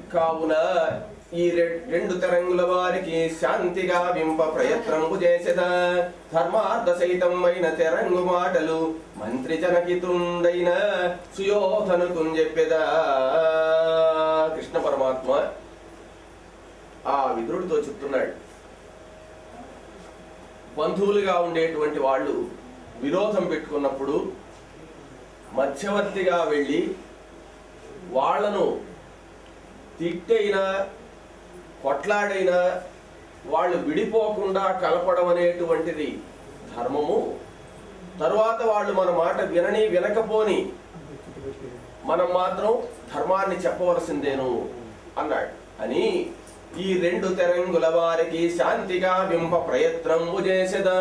కావున ఈ రె- రెండు తరంగుల వారికి శాంతిగా వింప ప్రయత్నము చేసేద ధర్మార్థ సహితమైన తెరంగు మాటలు మంత్రి జనకితుండైన సుయోధనుకు చెప్పేదా కృష్ణ పరమాత్మ ఆ విదురుడితో చెప్తున్నాడు బంధువులుగా ఉండేటువంటి వాళ్ళు విరోధం పెట్టుకున్నప్పుడు మధ్యవర్తిగా వెళ్ళి వాళ్ళను తిట్టైనా కొట్లాడైనా వాళ్ళు విడిపోకుండా కలపడం అనేటువంటిది ధర్మము తరువాత వాళ్ళు మన మాట వినని వినకపోని మనం మాత్రం ధర్మాన్ని చెప్పవలసిందేను అన్నాడు అని ఈ రెండు తెరంగుల వారికి శాంతిగా వింప ప్రయత్నము చేసేదా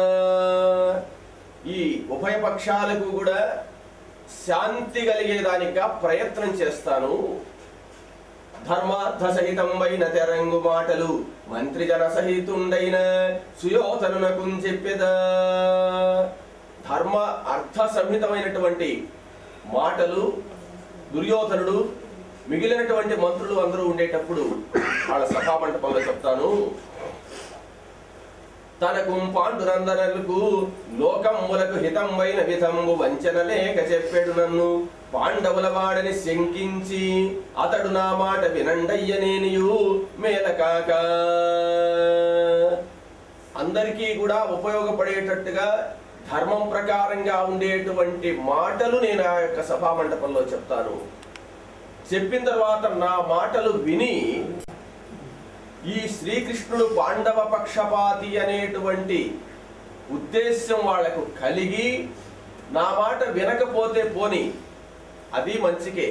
ఈ ఉభయ పక్షాలకు కూడా శాంతి కలిగేదానిగా ప్రయత్నం చేస్తాను ధర్మార్థ సహితమైన తెరంగు మాటలు మంత్రి జన సహితుండైన సుయోధనునకు చెప్పేదా ధర్మ అర్థ సంహితమైనటువంటి మాటలు దుర్యోధనుడు మిగిలినటువంటి మంత్రులు అందరూ ఉండేటప్పుడు వాళ్ళ సభామంటపంలో చెప్తాను తనకు పాండునందనలకు లోకములకు హితంబైన విధంబు వంచన లేక చెప్పాడు నన్ను పాండవుల వాడని శంకించి అతడు నా మాట వినండయ్యనేనియు మేలకాక అందరికీ కూడా ఉపయోగపడేటట్టుగా ధర్మం ప్రకారంగా ఉండేటువంటి మాటలు నేను ఆ యొక్క సభా మండపంలో చెప్తాను చెప్పిన తర్వాత నా మాటలు విని ఈ శ్రీకృష్ణుడు పాండవ పక్షపాతి అనేటువంటి ఉద్దేశ్యం వాళ్లకు కలిగి నా మాట వినకపోతే పోని అది మంచికే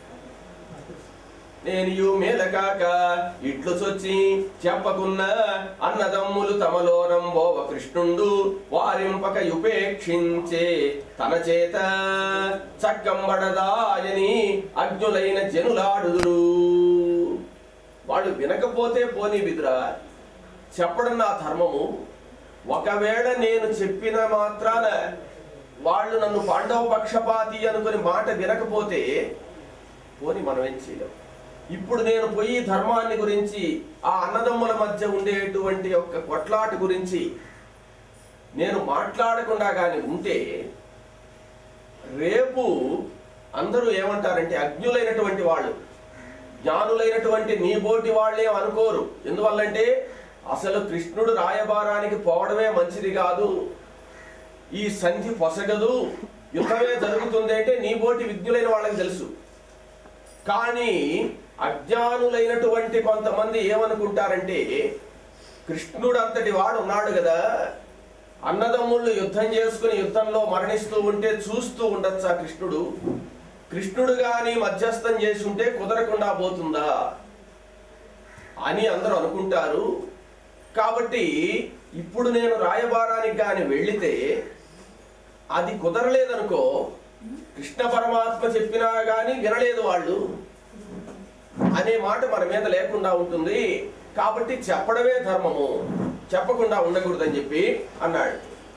నేను యు మేలకాక ఇట్లు సొచ్చి చెప్పకున్న అన్నదమ్ములు తమలోనం బోవ కృష్ణుండు వారింపక ఉపేక్షించే తన చేత చక్కంబడదాయని అజ్ఞులైన జనులాడుదురు వాళ్ళు వినకపోతే పోనీ విదురా చెప్పడం నా ధర్మము ఒకవేళ నేను చెప్పిన మాత్రాన వాళ్ళు నన్ను పాండవ పక్షపాతి అనుకుని మాట వినకపోతే పోని మనం ఏం చేయలేం ఇప్పుడు నేను పోయి ధర్మాన్ని గురించి ఆ అన్నదమ్ముల మధ్య ఉండేటువంటి యొక్క కొట్లాట గురించి నేను మాట్లాడకుండా కానీ ఉంటే రేపు అందరూ ఏమంటారంటే అజ్ఞులైనటువంటి వాళ్ళు జ్ఞానులైనటువంటి నీ బోటి వాళ్ళే అనుకోరు ఎందువల్లంటే అసలు కృష్ణుడు రాయబారానికి పోవడమే మంచిది కాదు ఈ సంధి పొసగదు యుద్ధమే జరుగుతుంది అంటే నీ బోటి విజ్ఞులైన వాళ్ళకి తెలుసు కానీ అజ్ఞానులైనటువంటి కొంతమంది ఏమనుకుంటారంటే కృష్ణుడు అంతటి వాడు ఉన్నాడు కదా అన్నదమ్ముళ్ళు యుద్ధం చేసుకుని యుద్ధంలో మరణిస్తూ ఉంటే చూస్తూ ఉండొచ్చా కృష్ణుడు కృష్ణుడు గాని మధ్యస్థం చేసి ఉంటే కుదరకుండా పోతుందా అని అందరూ అనుకుంటారు కాబట్టి ఇప్పుడు నేను రాయబారానికి గాని వెళ్ళితే అది కుదరలేదనుకో కృష్ణ పరమాత్మ చెప్పినా గాని వినలేదు వాళ్ళు అనే మాట మన మీద లేకుండా ఉంటుంది కాబట్టి చెప్పడమే ధర్మము చెప్పకుండా ఉండకూడదని చెప్పి అన్నాడు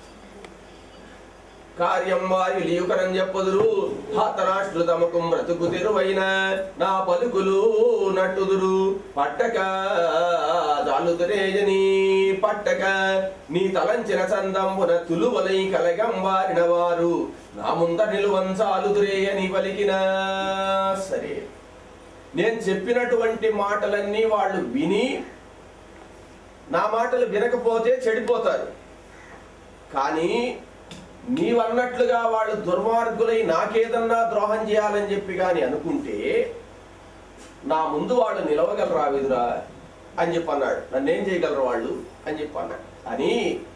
కార్యం వారి లియుకరం చెప్పదురు హాతరాష్ట్రు తమకు బ్రతుకు తెరువైన నా పలుకులు నట్టుదురు పట్టక జాలుదురేజని పట్టక నీ తలంచిన చందంబున తులువలై కలగం వారిన వారు నా ముంద నిలువంచాలుదురే అని పలికిన సరే నేను చెప్పినటువంటి మాటలన్నీ వాళ్ళు విని నా మాటలు వినకపోతే చెడిపోతారు కానీ నీవన్నట్లుగా వాళ్ళు దుర్మార్గులై నాకేదన్నా ద్రోహం చేయాలని చెప్పి కానీ అనుకుంటే నా ముందు వాళ్ళు నిలవగలరా విదురా అని చెప్పి అన్నాడు నన్నేం చేయగలరు వాళ్ళు అని చెప్పి అన్నాడు అని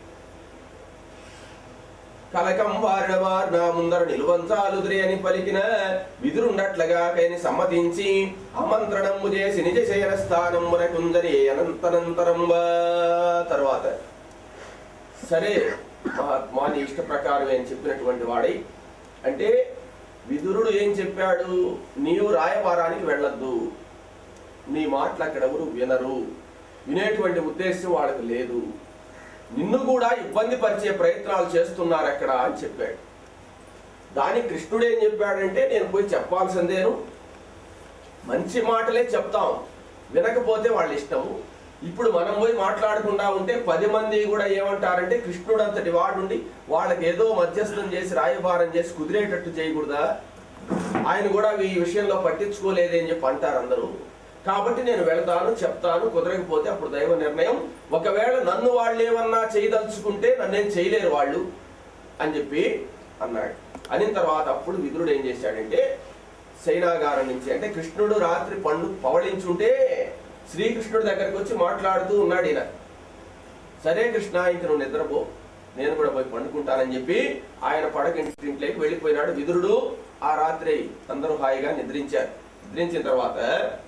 కలకం వారిన వారు నా ముందర నిలువంచాలుదురే అని పలికిన విదురుండట్లుగా కైని సమ్మతించి ఆమంత్రణము చేసి నిజ శయన స్థానమున కుందరి అనంతనంతరంబా తర్వాత సరే మహాత్మా నీ ఇష్ట ప్రకారం ఏం చెప్పినటువంటి వాడై అంటే విదురుడు ఏం చెప్పాడు నీవు రాయబారానికి వెళ్ళొద్దు నీ మాటలు అక్కడ ఎవరు వినరు వినేటువంటి ఉద్దేశం వాళ్ళకి లేదు నిన్ను కూడా ఇబ్బంది పరిచే ప్రయత్నాలు చేస్తున్నారు అక్కడ అని చెప్పాడు దానికి కృష్ణుడు ఏం చెప్పాడంటే నేను పోయి చెప్పాల్సిందేను మంచి మాటలే చెప్తాం వినకపోతే వాళ్ళ ఇష్టము ఇప్పుడు మనం పోయి మాట్లాడకుండా ఉంటే పది మంది కూడా ఏమంటారంటే కృష్ణుడు అంతటి వాడుండి వాళ్ళకి ఏదో మధ్యస్థం చేసి రాయబారం చేసి కుదిరేటట్టు చేయకూడదా ఆయన కూడా ఈ విషయంలో పట్టించుకోలేదే అని చెప్పి అంటారు అందరూ కాబట్టి నేను వెళ్తాను చెప్తాను కుదరకపోతే అప్పుడు దైవ నిర్ణయం ఒకవేళ నన్ను వాళ్ళు ఏమన్నా చేయదలుచుకుంటే నన్నేం చేయలేరు వాళ్ళు అని చెప్పి అన్నాడు అనిన తర్వాత అప్పుడు విదురుడు ఏం చేశాడంటే సైనాగారం నుంచి అంటే కృష్ణుడు రాత్రి పండు పవళించుంటే శ్రీకృష్ణుడి దగ్గరికి వచ్చి మాట్లాడుతూ ఉన్నాడు ఈయన సరే కృష్ణ ఇంక నువ్వు నిద్రపో నేను కూడా పోయి పండుకుంటానని చెప్పి ఆయన పడకింటింట్లోకి వెళ్ళిపోయినాడు విదురుడు ఆ రాత్రి అందరూ హాయిగా నిద్రించారు నిద్రించిన తర్వాత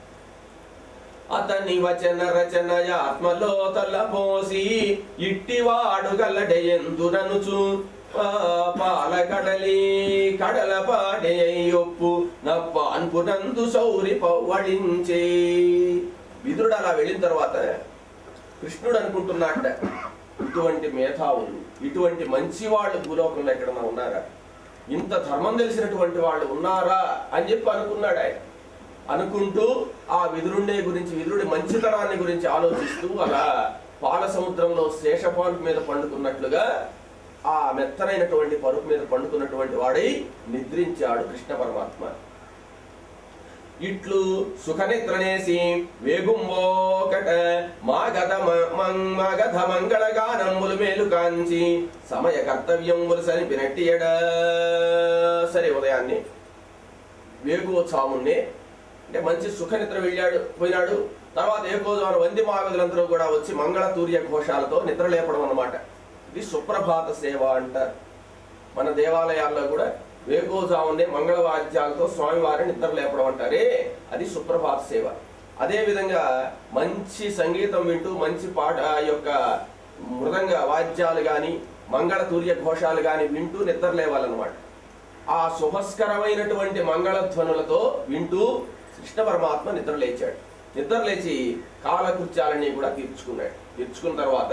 అతని వచన రచన ఆత్మలో తలపోసి ఇట్టివాడు గల్లడెందుననుచు పాల కడలి కడల పాడే ఒప్పు నప్పాన్పునందు సౌరి పవ్వడించే విదురుడు అలా వెళ్ళిన తర్వాత కృష్ణుడు అనుకుంటున్నట్ట ఇటువంటి మేధావులు ఇటువంటి మంచి వాళ్ళు భూలోకంలో ఎక్కడన్నా ఉన్నారా ఇంత ధర్మం తెలిసినటువంటి వాళ్ళు ఉన్నారా అని చెప్పి అనుకున్నాడు ఆయన అనుకుంటూ ఆ విదురుండే గురించి విదురుడి మంచితనాన్ని గురించి ఆలోచిస్తూ అలా పాల సముద్రంలో శేషపాన్పు మీద పండుకున్నట్లుగా ఆ మెత్తనైనటువంటి పరుపు మీద పండుకున్నటువంటి వాడై నిద్రించాడు కృష్ణ పరమాత్మ ఇట్లు సుఖనిద్రనేసి వేగుంబోకట మాగధ మగధ మంగళగానములు మేలు కాంచి సమయ కర్తవ్యములు సరిపినట్టియడ సరే ఉదయాన్నే వేగువోత్సవామున్నే అంటే మంచి సుఖనిద్ర వెళ్ళాడు పోయినాడు తర్వాత ఏకోజాన వంది మాగదులందరూ కూడా వచ్చి మంగళ తూర్య ఘోషాలతో నిద్ర లేపడం అన్నమాట ఇది సుప్రభాత సేవ అంటారు మన దేవాలయాల్లో కూడా వేకోజామునే మంగళ వాద్యాలతో స్వామివారిని నిద్ర లేపడం అంటారే అది సుప్రభాత సేవ అదే విధంగా మంచి సంగీతం వింటూ మంచి పాట ఆ యొక్క మృదంగ వాద్యాలు కానీ మంగళ తూర్య ఘోషాలు కానీ వింటూ నిద్ర లేవాలన్నమాట ఆ శుభస్కరమైనటువంటి మంగళధ్వనులతో వింటూ కృష్ణ పరమాత్మ నిద్ర లేచాడు నిద్ర లేచి కాలకృత్యాలన్నీ కూడా తీర్చుకున్నాడు తీర్చుకున్న తర్వాత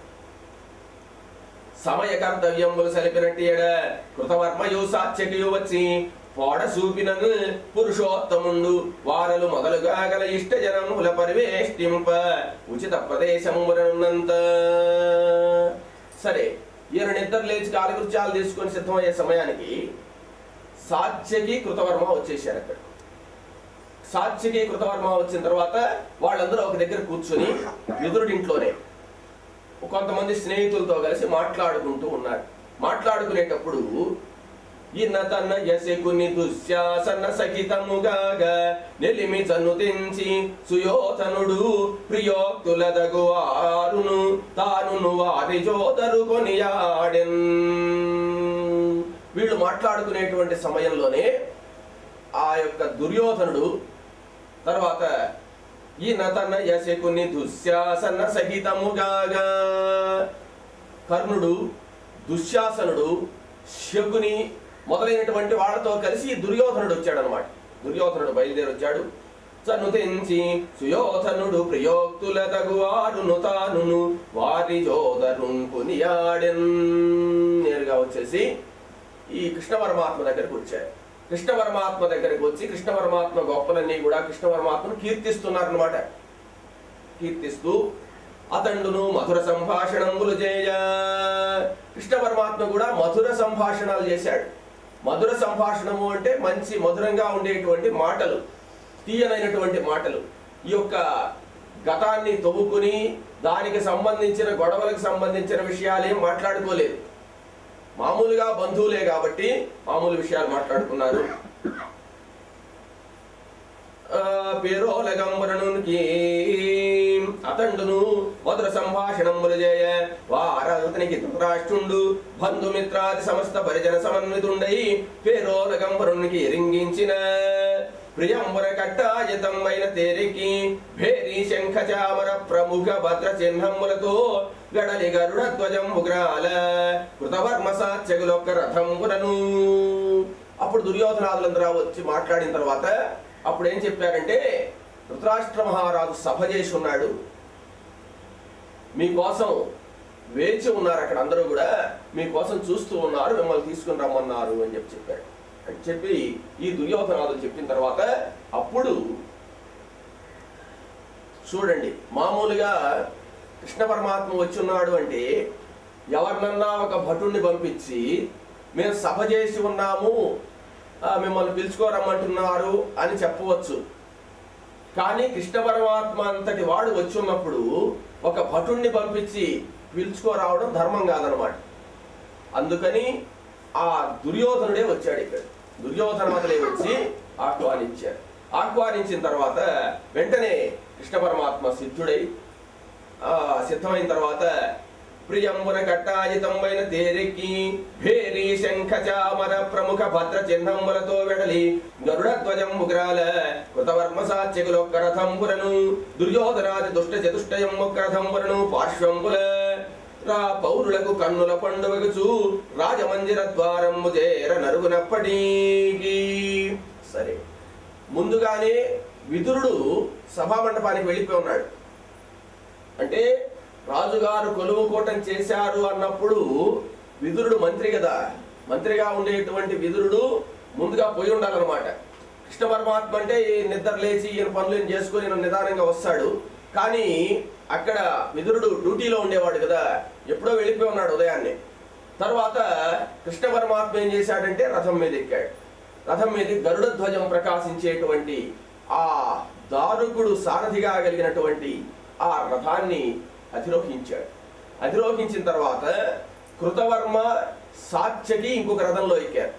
సమయ కర్తవ్యములు సలిపినట్టియడ కృతవర్మయు సాత్యకయు వచ్చి పోడ చూపినను పురుషోత్తముండు వారలు మొదలుగా గల ఇష్ట జనముల పరివేష్టింప ఉచిత ప్రదేశమునంత సరే ఈయన నిద్ర లేచి కాలకృత్యాలు తీసుకొని సిద్ధమయ్యే సమయానికి సాత్యకి కృతవర్మ వచ్చేసారు అక్కడ సాత్యకి కృతవర్మ వచ్చిన తర్వాత వాళ్ళందరూ ఒక దగ్గర కూర్చొని ఎదురుడింట్లోనే కొంతమంది స్నేహితులతో కలిసి మాట్లాడుకుంటూ ఉన్నారు మాట్లాడుకునేటప్పుడు ఈయన తన యశకుని దుశ్శాసన సహితముగాగ నెలిమి చనుతించి సుయోధనుడు ప్రియోక్తులదగు ఆరును తానును వారి జోదరు కొనియాడెన్ వీళ్ళు మాట్లాడుకునేటువంటి సమయంలోనే ఆ యొక్క దుర్యోధనుడు తర్వాత ఈయన తన యశకుని దుశ్శాసన సహితముగాగా కర్ణుడు దుశ్శాసనుడు శకుని మొదలైనటువంటి వాళ్ళతో కలిసి దుర్యోధనుడు వచ్చాడు అనమాట దుర్యోధనుడు బయలుదేరి వచ్చాడు చను తెంచి సుయోధనుడు ప్రియోక్తుల తగువారును తానును వారి జోదరు కొనియాడెన్ నేరుగా వచ్చేసి ఈ కృష్ణ పరమాత్మ దగ్గరకు వచ్చారు కృష్ణ పరమాత్మ దగ్గరికి వచ్చి కృష్ణ పరమాత్మ గొప్పలన్నీ కూడా కృష్ణ పరమాత్మను కీర్తిస్తున్నారన్నమాట కీర్తిస్తూ అతండును మధుర సంభాషణములు చేయ కృష్ణ పరమాత్మ కూడా మధుర సంభాషణలు చేశాడు మధుర సంభాషణము అంటే మంచి మధురంగా ఉండేటువంటి మాటలు తీయనైనటువంటి మాటలు ఈ యొక్క గతాన్ని తవ్వుకుని దానికి సంబంధించిన గొడవలకు సంబంధించిన విషయాలు ఏం మాట్లాడుకోలేదు మామూలుగా బంధువులే కాబట్టి మామూలు విషయాలు మాట్లాడుకున్నారు ఆ, పేరోలగంబరనునికి అతండును మధుర సంభాషణములు చేయ వారతనికి ధృతరాష్ట్రుండు బంధుమిత్రాది సమస్త పరిజన సమన్వితుండై పేరోలగంబరునికి ఎరింగించిన ప్రియంబర కట్టాయతమైన తేరికి భేరి శంఖ చామర ప్రముఖ భద్ర చిహ్నములతో గడలి గరుడ ధ్వజంబుగ్రాల కృతవర్మ సాత్యగులొక్క రథంబునను అప్పుడు దుర్యోధనాదులందరూ వచ్చి మాట్లాడిన తర్వాత అప్పుడు ఏం చెప్పారంటే ధృతరాష్ట్ర మహారాజు సభ చేసి ఉన్నాడు మీకోసం వేచి ఉన్నారు అక్కడ అందరూ కూడా మీకోసం చూస్తూ ఉన్నారు మిమ్మల్ని తీసుకుని రమ్మన్నారు అని చెప్పి చెప్పాడు అని చెప్పి ఈ దుర్యోధనాదులు చెప్పిన తర్వాత అప్పుడు చూడండి మామూలుగా కృష్ణ పరమాత్మ వచ్చి ఉన్నాడు అంటే ఎవరినన్నా ఒక భటుణ్ణి పంపించి మేము సభ చేసి ఉన్నాము ఆ, మిమ్మల్ని పిలుచుకోరమ్మంటున్నారు అని చెప్పవచ్చు కానీ కృష్ణ పరమాత్మ అంతటి వాడు వచ్చి ఉన్నప్పుడు ఒక భటుణ్ణి పంపించి పిలుచుకోరావడం ధర్మం కాదనమాట అందుకని ఆ దుర్యోధనుడే వచ్చాడు ఇక్కడ దుర్యోధనాదులే వచ్చి ఆహ్వానించారు ఆహ్వానించిన తర్వాత వెంటనే కృష్ణ పరమాత్మ సిద్ధుడై ఆ సిద్ధమైన తర్వాత ప్రియంబున కట్టాయితంబైన తేరెక్కి భేరి శంఖ చామర ప్రముఖ భద్ర చిహ్నంబులతో వెడలి గరుడ ధ్వజం ముగ్రాల కృతవర్మ సాత్యకులొక్క రథంబులను దుర్యోధనాది దుష్ట చతుష్టయం ఒక్క రథంబులను పార్శ్వంబుల రా పౌరులకు కన్నుల పండుగచు రాజమందిర ద్వారము చేర నరుగునప్పటికీ సరే ముందుగానే విదురుడు సభా మండపానికి వెళ్ళిపోయి ఉన్నాడు అంటే రాజుగారు కొలువు కోటం చేశారు అన్నప్పుడు విదురుడు మంత్రి కదా మంత్రిగా ఉండేటువంటి విదురుడు ముందుగా పోయి ఉండాలన్నమాట కృష్ణ పరమాత్మ అంటే ఈ నిద్ర లేచి ఈయన పనులు ఈయన చేసుకొని ఈయన నిదానంగా వస్తాడు కానీ అక్కడ విదురుడు డ్యూటీలో ఉండేవాడు కదా ఎప్పుడో వెళ్ళిపోయి ఉన్నాడు ఉదయాన్నే తర్వాత కృష్ణ పరమాత్మ ఏం చేశాడంటే రథం మీద ఎక్కాడు రథం మీద గరుడ ధ్వజం ప్రకాశించేటువంటి ఆ దారుకుడు సారథిగా కలిగినటువంటి ఆ రథాన్ని అధిరోహించాడు అధిరోహించిన తర్వాత కృతవర్మ సాత్యకి ఇంకొక రథంలో ఎక్కారు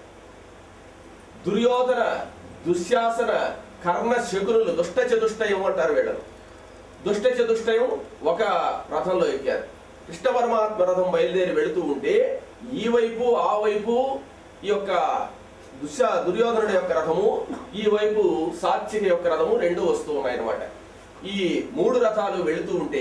దుర్యోధన దుశ్శాసన కర్ణ శకునులు దుష్ట చతుష్టయం అంటారు వీళ్ళను దుష్ట చతుష్టయం ఒక రథంలో ఎక్కారు కృష్ణ పరమాత్మ రథం బయలుదేరి వెళుతూ ఉంటే ఈ వైపు ఆ వైపు ఈ యొక్క దుశ్శ దుర్యోధనుడి యొక్క రథము ఈ వైపు సాత్యకి యొక్క రథము రెండు వస్తూ ఉన్నాయి అన్నమాట ఈ మూడు రథాలు వెళుతూ ఉంటే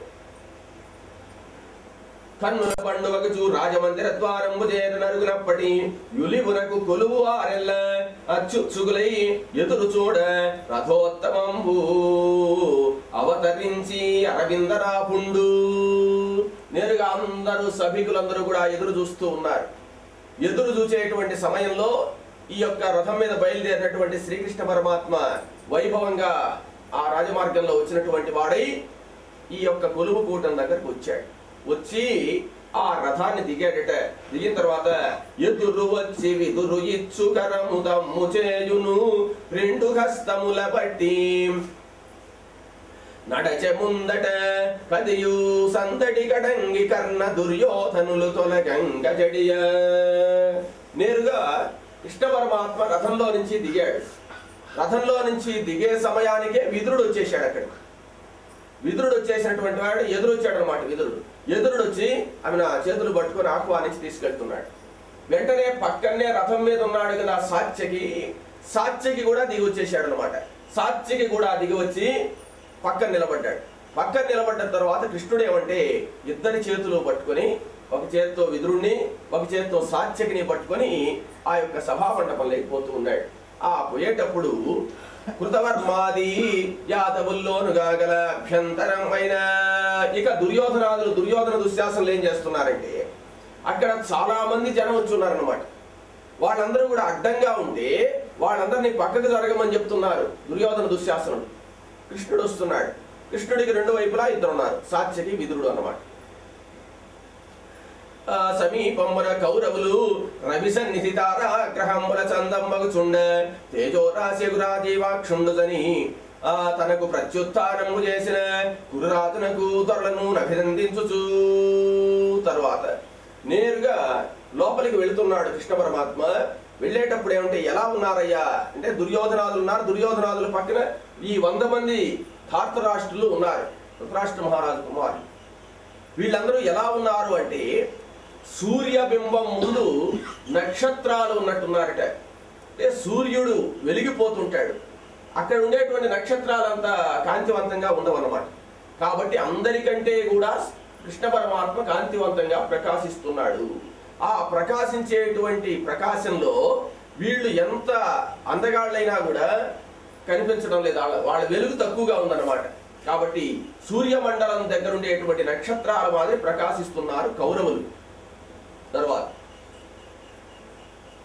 కన్నుల పండుగకు రాజమందిర ద్వారము చేర నరుగునప్పటి యులివునకు కొలువు ఆరెల్ల అచ్చుచ్చుగులై ఎదురు చూడ రథోత్తమంబు అవతరించి అరవిందరాపుండు నేరుగా అందరూ సభికులందరూ కూడా ఎదురు చూస్తూ ఉన్నారు ఎదురు చూచేటువంటి సమయంలో ఈ యొక్క రథం మీద బయలుదేరినటువంటి శ్రీకృష్ణ పరమాత్మ వైభవంగా ఆ రాజమార్గంలో వచ్చినటువంటి వాడై ఈ యొక్క కొలువు కూటం దగ్గరకు వచ్చాడు వచ్చి ఆ రథాన్ని దిగాడట దిగిన తర్వాత ఎదురు వచ్చి విదురు ఇచ్చు కరము దమ్ము చేయును రెండు హస్తముల బట్టి నడచె ముందట కదియు సందడి కడంగి కర్ణ దుర్యోధనులు తొలగంగ జడియ నేరుగా కృష్ణ పరమాత్మ రథంలో నుంచి దిగాడు రథంలో నుంచి దిగే సమయానికే విదురుడు వచ్చేసాడు అక్కడ విదురుడు వచ్చేసినటువంటి వాడు ఎదురొచ్చాడు అనమాట విదురుడు ఎదురుడు వచ్చి ఆమె నా చేతులు పట్టుకొని ఆహ్వానించి తీసుకెళ్తున్నాడు వెంటనే పక్కనే రథం మీద ఉన్నాడు కదా సాత్యకి సాత్యకి కూడా దిగి వచ్చేసాడు అనమాట సాత్యకి కూడా దిగి వచ్చి పక్కన నిలబడ్డాడు పక్కన నిలబడ్డ తర్వాత కృష్ణుడు ఏమంటే ఇద్దరి చేతులు పట్టుకొని ఒక చేత్తో విదురుణ్ణి ఒక చేత్తో సాత్యకిని పట్టుకొని ఆ యొక్క సభా మండపంలోకి పోతూ ఉన్నాడు ఆ పోయేటప్పుడు కృతవర్మాది యాదవుల్లోనుగా గల అభ్యంతరమైన ఇక దుర్యోధనాదులు దుర్యోధన దుశ్శాసనలు ఏం చేస్తున్నారంటే అక్కడ చాలా మంది జనం వచ్చి ఉన్నారనమాట వాళ్ళందరూ కూడా అడ్డంగా ఉంటే వాళ్ళందరినీ పక్కకు జరగమని చెప్తున్నారు దుర్యోధన దుశ్శాసనుడు కృష్ణుడు వస్తున్నాడు కృష్ణుడికి రెండు వైపులా ఇద్దరు ఉన్నారు సాత్యకి విదురుడు అన్నమాట ఆ సమీపమున కౌరవులు రవి సన్నిధి తారాగ్రహముల చందంబగుచుండ తేజోరాశిగురాజీవాక్షుండుదని ఆ తనకు ప్రత్యుత్నము చేసిన కురురాజునకు త్వరలను అభినందించుచు తరువాత నేరుగా లోపలికి వెళుతున్నాడు కృష్ణ పరమాత్మ వెళ్ళేటప్పుడు ఏమంటే ఎలా ఉన్నారయ్యా అంటే దుర్యోధనాదులు ఉన్నారు దుర్యోధనాదుల పక్కన ఈ వంద మంది ధార్తరాష్ట్రులు ఉన్నారు ధృతరాష్ట్ర మహారాజు కుమారులు వీళ్ళందరూ ఎలా ఉన్నారు అంటే సూర్యబింబం ముందు నక్షత్రాలు ఉన్నట్టున్నారట అంటే సూర్యుడు వెలిగిపోతుంటాడు అక్కడ ఉండేటువంటి నక్షత్రాలంతా కాంతివంతంగా ఉండవన్నమాట కాబట్టి అందరికంటే కూడా కృష్ణ పరమాత్మ కాంతివంతంగా ప్రకాశిస్తున్నాడు ఆ ప్రకాశించేటువంటి ప్రకాశంలో వీళ్ళు ఎంత అందగాళ్ళైనా కూడా కనిపించడం లేదు వాళ్ళ వాళ్ళ వెలుగు తక్కువగా ఉందన్నమాట కాబట్టి సూర్యమండలం దగ్గర ఉండేటువంటి నక్షత్రాల మాదిరి ప్రకాశిస్తున్నారు కౌరవులు తర్వాత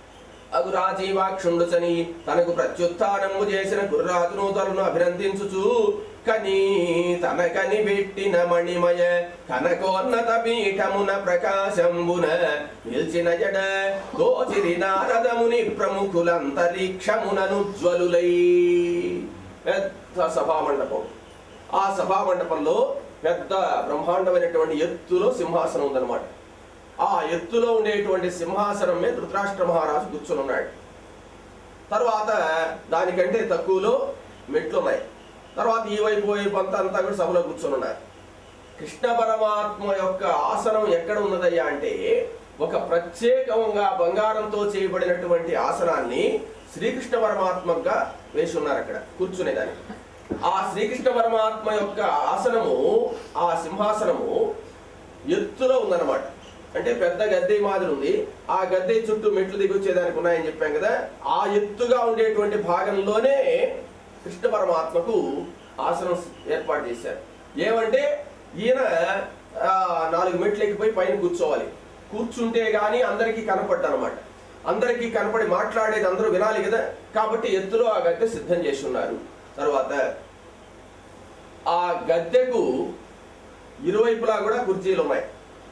అగు రాజీవాక్షుండు సని తనకు ప్రత్యుత్నము చేసిన గుర్రాజును తలను అభినందించుచు కని తన కని పెట్టిన మణిమయ కనకోన్నత పీఠమున ప్రకాశంబున నిల్చిన జడ దోచిరి నారదముని ప్రముఖులంతరిక్షముననుజ్వలులై పెద్ద సభామండపం ఆ సభామండపంలో పెద్ద బ్రహ్మాండమైనటువంటి ఎత్తులో సింహాసనం ఉందన్నమాట ఆ ఎత్తులో ఉండేటువంటి సింహాసనం మీద ధృతరాష్ట్ర మహారాజు కూర్చుని ఉన్నాడు తర్వాత దానికంటే తక్కువలో మెట్లు ఉన్నాయి తర్వాత ఈ వైపు వైపు అంతా అంతా కూడా సభలో కూర్చొని ఉన్నారు కృష్ణ పరమాత్మ యొక్క ఆసనం ఎక్కడ ఉన్నదయ్యా అంటే ఒక ప్రత్యేకంగా బంగారంతో చేయబడినటువంటి ఆసనాన్ని శ్రీకృష్ణ పరమాత్మగా వేసి ఉన్నారు అక్కడ కూర్చునేదానికి ఆ శ్రీకృష్ణ పరమాత్మ యొక్క ఆసనము ఆ సింహాసనము ఎత్తులో ఉందన్నమాట అంటే పెద్ద గద్దె మాదిరి ఉంది ఆ గద్దె చుట్టూ మెట్లు దిగి వచ్చేదానికి ఉన్నాయని చెప్పాం కదా ఆ ఎత్తుగా ఉండేటువంటి భాగంలోనే కృష్ణ పరమాత్మకు ఆసనం ఏర్పాటు చేశారు ఏమంటే ఈయన ఆ, నాలుగు మెట్లు ఎక్కిపోయి పైన కూర్చోవాలి కూర్చుంటే గాని అందరికీ కనపడ్డు అనమాట అందరికీ కనపడి మాట్లాడేది అందరూ వినాలి కదా కాబట్టి ఎత్తులో ఆ గద్దె సిద్ధం చేసి ఉన్నారు తర్వాత ఆ గద్దెకు ఇరువైపులా కూడా కుర్చీలు ఉన్నాయి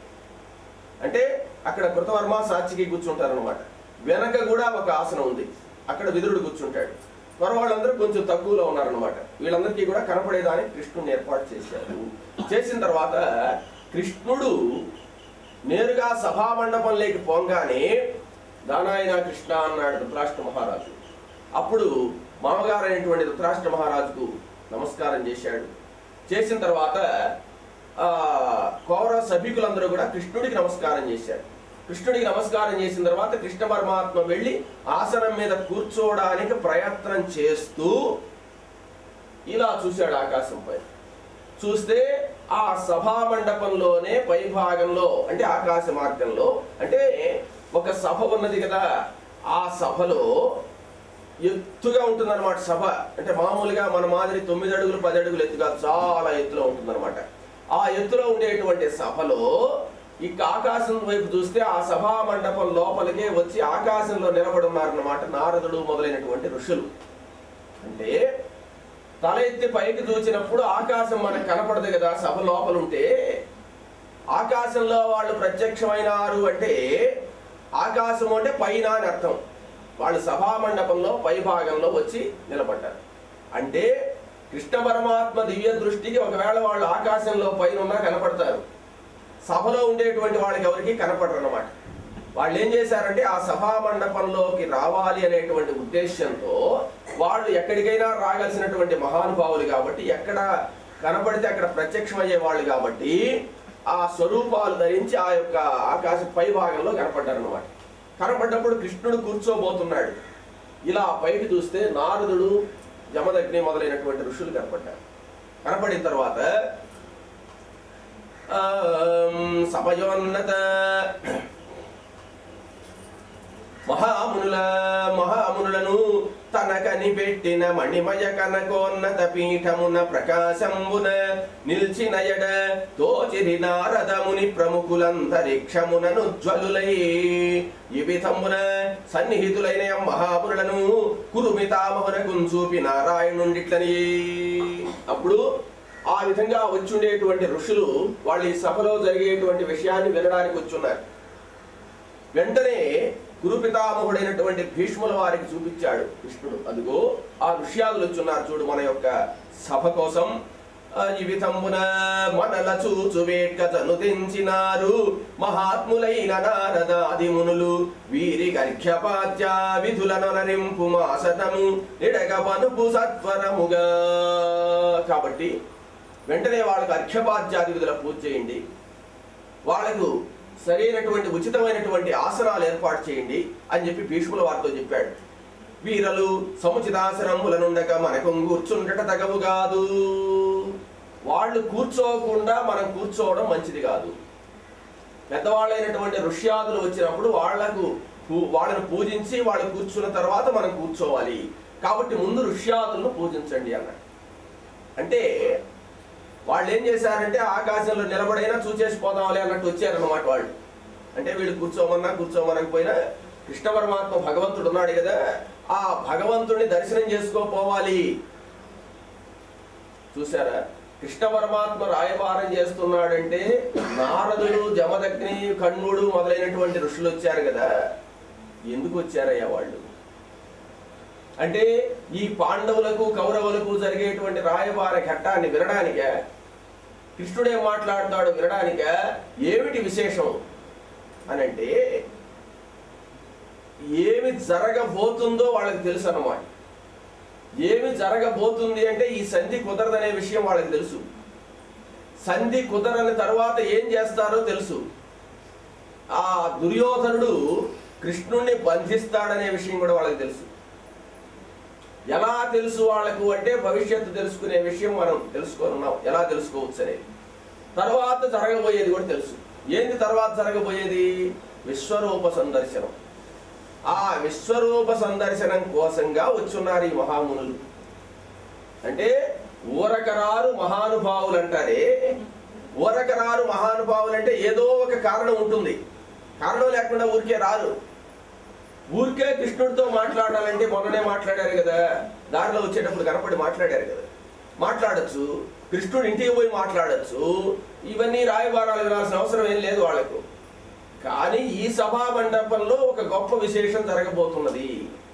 అంటే అక్కడ కృతవర్మ సాక్షికి కూర్చుంటారు అనమాట వెనక కూడా ఒక ఆసనం ఉంది అక్కడ విదురుడు కూర్చుంటాడు మరి వాళ్ళందరూ కొంచెం తక్కువలో ఉన్నారనమాట వీళ్ళందరికీ కూడా కనపడేదానికి కృష్ణుని ఏర్పాటు చేశారు చేసిన తర్వాత కృష్ణుడు నేరుగా సభా మండపంలోకి పోగానే దానాయన కృష్ణ అన్నాడు ధృతరాష్ట్ర మహారాజు అప్పుడు మామగారు అయినటువంటి ధృతరాష్ట్ర మహారాజుకు నమస్కారం చేశాడు చేసిన తర్వాత ఆ కౌర సభికులందరూ కూడా కృష్ణుడికి నమస్కారం చేశారు కృష్ణుడికి నమస్కారం చేసిన తర్వాత కృష్ణ పరమాత్మ వెళ్ళి ఆసనం మీద కూర్చోవడానికి ప్రయత్నం చేస్తూ ఇలా చూశాడు ఆకాశంపై చూస్తే ఆ సభా మండపంలోనే పై భాగంలో అంటే ఆకాశ మార్గంలో అంటే ఒక సభ ఉన్నది కదా ఆ సభలో ఎత్తుగా ఉంటుందన్నమాట సభ అంటే మామూలుగా మన మాదిరి తొమ్మిది అడుగులు పది అడుగులు ఎత్తుగా చాలా ఎత్తులో ఉంటుందన్నమాట ఆ ఎత్తులో ఉండేటువంటి సభలో ఇక ఆకాశం వైపు చూస్తే ఆ సభా మండపం లోపలికే వచ్చి ఆకాశంలో నిలబడి ఉన్నారన్నమాట నారదుడు మొదలైనటువంటి ఋషులు అంటే తల ఎత్తి పైకి చూచినప్పుడు ఆకాశం మనకు కనపడదు కదా సభ లోపల ఉంటే ఆకాశంలో వాళ్ళు ప్రత్యక్షమైనారు అంటే ఆకాశం అంటే పైన అని అర్థం వాళ్ళు సభా మండపంలో పై భాగంలో వచ్చి నిలబడ్డారు అంటే కృష్ణ పరమాత్మ దివ్య దృష్టికి ఒకవేళ వాళ్ళు ఆకాశంలో పైన ఉన్నా కనపడతారు సభలో ఉండేటువంటి వాళ్ళకి ఎవరికి కనపడరు అన్నమాట వాళ్ళు ఏం చేశారంటే ఆ సభా మండపంలోకి రావాలి అనేటువంటి ఉద్దేశంతో వాళ్ళు ఎక్కడికైనా రాగాల్సినటువంటి మహానుభావులు కాబట్టి ఎక్కడ కనపడితే అక్కడ ప్రత్యక్షమయ్యే వాళ్ళు కాబట్టి ఆ స్వరూపాలు ధరించి ఆ యొక్క ఆకాశ పై భాగంలో కనపడ్డారు అనమాట కనపడ్డప్పుడు కృష్ణుడు కూర్చోబోతున్నాడు ఇలా పైకి చూస్తే నారదుడు జమదగ్ని మొదలైనటువంటి ఋషులు కనపడ్డారు కనపడిన తర్వాత ఆం, సభయోన్నత మహామునుల మహామునులను తన కనిపెట్టిన మణిమయ కనకోన్నత పీఠమున ప్రకాశంబున నిల్చిన ఎడ తోచిరి నారదముని ప్రముఖులంతరిక్షమునను జ్వలులై ఈ విధమున సన్నిహితులైన ఎం మహామునులను కురుమితామహునకు చూపి నారాయణుండిట్లని అప్పుడు ఆ విధంగా వచ్చుండేటువంటి ఋషులు వాళ్ళు ఈ సభలో జరిగేటువంటి విషయాన్ని వినడానికి వచ్చున్నారు వెంటనే గురుపితామహుడైనటువంటి భీష్ముల వారికి చూపించాడు కృష్ణుడు అదిగో ఆ ఋష్యాదులు వచ్చున్నారు చూడు మన యొక్క సభ కోసం ఆ, ఈ విధమున మనల చూచు వేట్కతను తెంచినారు మహాత్ములైన నారదాది మునులు వీరి గర్ఘ్యపాత్య విధులను నరింపు మాసటము నిడగ పనుపు సత్వరముగా కాబట్టి వెంటనే వాళ్ళకి అర్ఘ్యపాద్యాది విధుల పూజ చేయండి వాళ్లకు సరైనటువంటి ఉచితమైనటువంటి ఆసనాలు ఏర్పాటు చేయండి అని చెప్పి భీష్ముల వారితో చెప్పాడు వీరలు సముచితాసనములనుండక మనకు కూర్చుండట తగవు కాదు వాళ్ళు కూర్చోకుండా మనం కూర్చోవడం మంచిది కాదు పెద్దవాళ్ళైనటువంటి ఋష్యాదులు వచ్చినప్పుడు వాళ్లకు పూ- వాళ్ళను పూజించి వాళ్ళు కూర్చున్న తర్వాత మనం కూర్చోవాలి కాబట్టి ముందు ఋష్యాదులను పూజించండి అన్నాడు అంటే వాళ్ళు ఏం చేశారంటే ఆకాశంలో నిలబడైనా చూచేసి పోదాంలే అన్నట్టు వచ్చారన్నమాట వాళ్ళు అంటే వీళ్ళు కూర్చోమన్నా కూర్చోమనకపోయినా కృష్ణ పరమాత్మ భగవంతుడు ఉన్నాడు కదా ఆ భగవంతుడిని దర్శనం చేసుకోపోవాలి చూసారా కృష్ణ పరమాత్మ రాయబారం చేస్తున్నాడంటే నారదుడు జమదగ్ని కణ్వుడు మొదలైనటువంటి ఋషులు వచ్చారు కదా ఎందుకు వచ్చారయ్యా వాళ్ళు అంటే ఈ పాండవులకు కౌరవులకు జరిగేటువంటి రాయబార ఘట్టాన్ని వినడానికే కృష్ణుడే మాట్లాడతాడు వినడానిక ఏమిటి విశేషం అని అంటే ఏమి జరగబోతుందో వాళ్ళకి తెలుసు అన్నమాట ఏమి జరగబోతుంది అంటే ఈ సంధి కుదరదనే విషయం వాళ్ళకి తెలుసు సంధి కుదరని తర్వాత ఏం చేస్తారో తెలుసు ఆ దుర్యోధనుడు కృష్ణుణ్ణి బంధిస్తాడనే విషయం కూడా వాళ్ళకి తెలుసు ఎలా తెలుసు వాళ్ళకు అంటే భవిష్యత్తు తెలుసుకునే విషయం మనం తెలుసుకున్నాం ఎలా తెలుసుకోవచ్చు అనేది తర్వాత జరగబోయేది కూడా తెలుసు ఏంది తర్వాత జరగబోయేది విశ్వరూప సందర్శనం ఆ విశ్వరూప సందర్శనం కోసంగా వచ్చున్నారు ఈ మహామునులు అంటే ఊరకరారు మహానుభావులు అంటారే ఊరకరారు మహానుభావులు అంటే ఏదో ఒక కారణం ఉంటుంది కారణం లేకుండా ఊరికే రారు ఊరికే కృష్ణుడితో మాట్లాడాలంటే మొన్ననే మాట్లాడారు కదా దారిలో వచ్చేటప్పుడు కనపడి మాట్లాడారు కదా మాట్లాడచ్చు కృష్ణుడు ఇంటికి పోయి మాట్లాడచ్చు ఇవన్నీ రాయబారాలు వినాల్సిన అవసరం ఏం లేదు వాళ్ళకు కానీ ఈ సభా మండపంలో ఒక గొప్ప విశేషం జరగబోతున్నది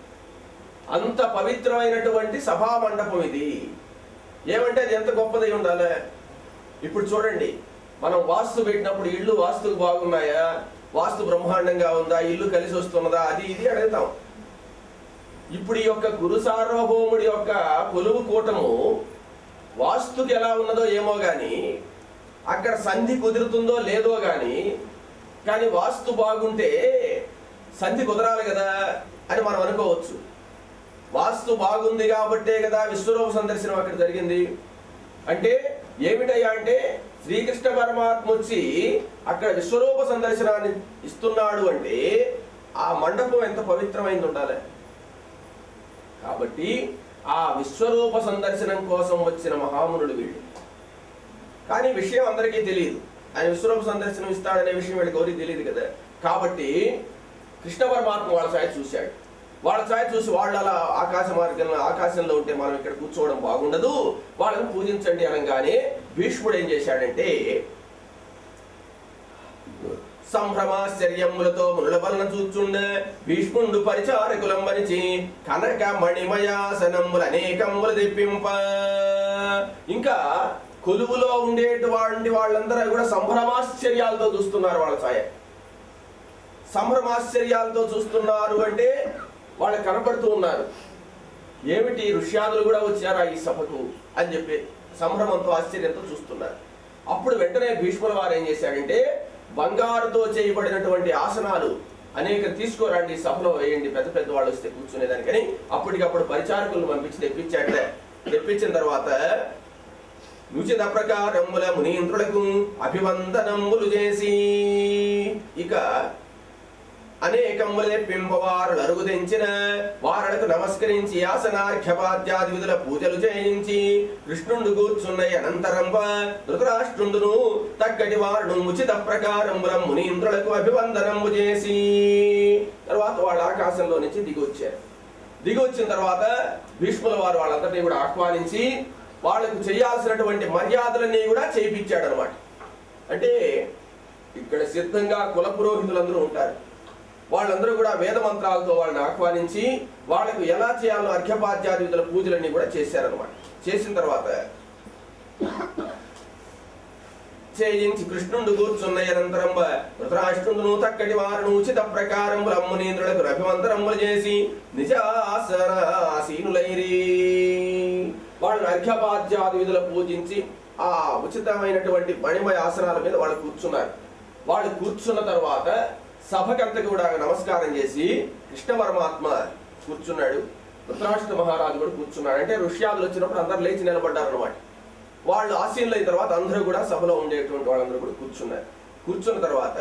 అంత పవిత్రమైనటువంటి సభా మండపం ఇది ఏమంటే అది ఎంత గొప్పదై ఉండాలి ఇప్పుడు చూడండి మనం వాస్తు పెట్టినప్పుడు ఇళ్ళు వాస్తుకు బాగున్నాయా వాస్తు బ్రహ్మాండంగా ఉందా ఇల్లు కలిసి వస్తున్నదా అది ఇది అడుగుతాం ఇప్పుడు ఈ యొక్క గురు సార్వభౌముడి యొక్క కొలువు కూటము వాస్తుకి ఎలా ఉన్నదో ఏమో గాని అక్కడ సంధి కుదురుతుందో లేదో గాని కానీ వాస్తు బాగుంటే సంధి కుదరాలి కదా అని మనం అనుకోవచ్చు వాస్తు బాగుంది కాబట్టే కదా విశ్వరూప సందర్శనం అక్కడ జరిగింది అంటే ఏమిటయ్యా అంటే శ్రీకృష్ణ పరమాత్మ వచ్చి అక్కడ విశ్వరూప సందర్శనాన్ని ఇస్తున్నాడు అంటే ఆ మండపం ఎంత పవిత్రమైంది ఉండాలి కాబట్టి ఆ విశ్వరూప సందర్శనం కోసం వచ్చిన మహామునుడు వీళ్ళు కానీ విషయం అందరికీ తెలియదు ఆయన విశ్వరూప సందర్శనం ఇస్తాడనే విషయం వీళ్ళకి ఎవరికి తెలియదు కదా కాబట్టి కృష్ణ పరమాత్మ వాళ్ళ ఛాయ చూశాడు వాళ్ళ ఛాయ చూసి వాళ్ళు అలా ఆకాశ మార్గంలో ఆకాశంలో ఉంటే మనం ఇక్కడ కూర్చోవడం బాగుండదు వాళ్ళని పూజించండి అనగానే భీష్ముడు ఏం చేశాడంటే సంభ్రమాశ్చర్యములతో మునుల వలన చూచుండే భీష్ముండు పరిచారకులంబరిచి కనక మణిమయాసనముల అనేకములు తెప్పింప ఇంకా కొలువులో ఉండేటువంటి వాళ్ళందరూ కూడా సంభ్రమాశ్చర్యాలతో చూస్తున్నారు వాళ్ళ ఛాయ సంభ్రమాశ్చర్యాలతో చూస్తున్నారు అంటే వాళ్ళు కనపడుతూ ఉన్నారు ఏమిటి ఋష్యాదులు కూడా వచ్చారా ఈ సభకు అని చెప్పి సంభ్రమంతో ఆశ్చర్యంతో చూస్తున్నారు అప్పుడు వెంటనే భీష్ముల వారు ఏం చేశాడంటే బంగారుతో చేయబడినటువంటి ఆసనాలు అనేక తీసుకురండి సభలో వేయండి పెద్ద పెద్ద వాళ్ళు వస్తే కూర్చునేదానికని అప్పటికప్పుడు పరిచారకులను పంపించి తెప్పించాడ తెప్పించిన తర్వాత ఉచిత ప్రకారముల మునీంద్రులకు అభివందనములు చేసి ఇక అనేకములే పింపవారులు అరుగుదెంచిన వారలకు నమస్కరించి ఆసనార్ఘ్యపాద్యాది విధుల పూజలు చేయించి కృష్ణుండు కూర్చున్న అనంతరంప ధృతరాష్ట్రుండును తగ్గటి వారును ఉచిత ప్రకారముల మునీంద్రులకు అభివందనము చేసి తర్వాత వాళ్ళు ఆకాశంలో నుంచి దిగి వచ్చారు దిగి వచ్చిన తర్వాత భీష్ముల వారు వాళ్ళందరినీ కూడా ఆహ్వానించి వాళ్ళకు చేయాల్సినటువంటి మర్యాదలన్నీ కూడా చేయించాడు అనమాట అంటే ఇక్కడ సిద్ధంగా కుల పురోహితులందరూ ఉంటారు వాళ్ళందరూ కూడా వేద మంత్రాలతో వాళ్ళని ఆహ్వానించి వాళ్ళకు ఎలా చేయాలో అర్ఘ్యపాద్యాది విధుల పూజలన్నీ కూడా చేశారనమాట చేసిన తర్వాత చేయించి కృష్ణుండు కూర్చున్న అనంతరం ధృతరాష్ట్రుండును తక్కటి వారును ఉచిత ప్రకారం బ్రహ్మనేంద్రులకు అభివంతరములు చేసి నిజాసీనులైరి వాళ్ళని అర్ఘ్యపాద్యాది విధుల పూజించి ఆ ఉచితమైనటువంటి మణిమయ ఆసనాల మీద వాళ్ళు కూర్చున్నారు వాళ్ళు కూర్చున్న తర్వాత సభకంతకు కూడా నమస్కారం చేసి కృష్ణ పరమాత్మ కూర్చున్నాడు ధృతరాష్ట్ర మహారాజు కూడా కూర్చున్నాడు అంటే ఋష్యాదులు వచ్చినప్పుడు అందరు లేచి నిలబడ్డారు అనమాట వాళ్ళు ఆసీనులు అయిన తర్వాత అందరూ కూడా సభలో ఉండేటువంటి వాళ్ళందరూ కూడా కూర్చున్నారు కూర్చున్న తర్వాత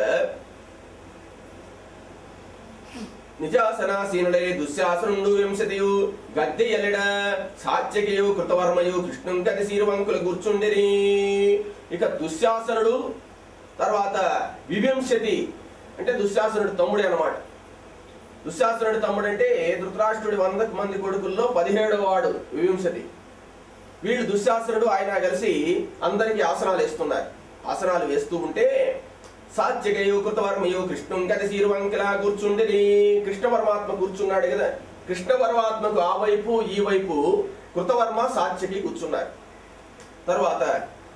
నిజాసనాసీనుడై దుశ్శాసనుండు వింశతియు గద్దె ఎల్లెడ సాత్యకియు కృతవర్మయు కృష్ణుం గది శీరువంకులు కూర్చుండిరి ఇక దుశ్శాసనుడు తర్వాత వివింశతి అంటే దుశ్శాసనుడు తమ్ముడే అన్నమాట దుశ్శాసనుడి తమ్ముడు అంటే ధృతరాష్ట్రుడి వంద మంది కొడుకుల్లో పదిహేడవ వాడు వివింశతి వీళ్ళు దుశ్శాసనుడు ఆయన కలిసి అందరికీ ఆసనాలు వేస్తున్నారు ఆసనాలు వేస్తూ ఉంటే సాత్యకయో కృతవర్మయో కృష్ణం కథ శీరువంకిలా కూర్చుండి కృష్ణ పరమాత్మ కూర్చున్నాడు కదా కృష్ణ పరమాత్మకు ఆ వైపు ఈ వైపు కృతవర్మ సాత్యకి కూర్చున్నారు తర్వాత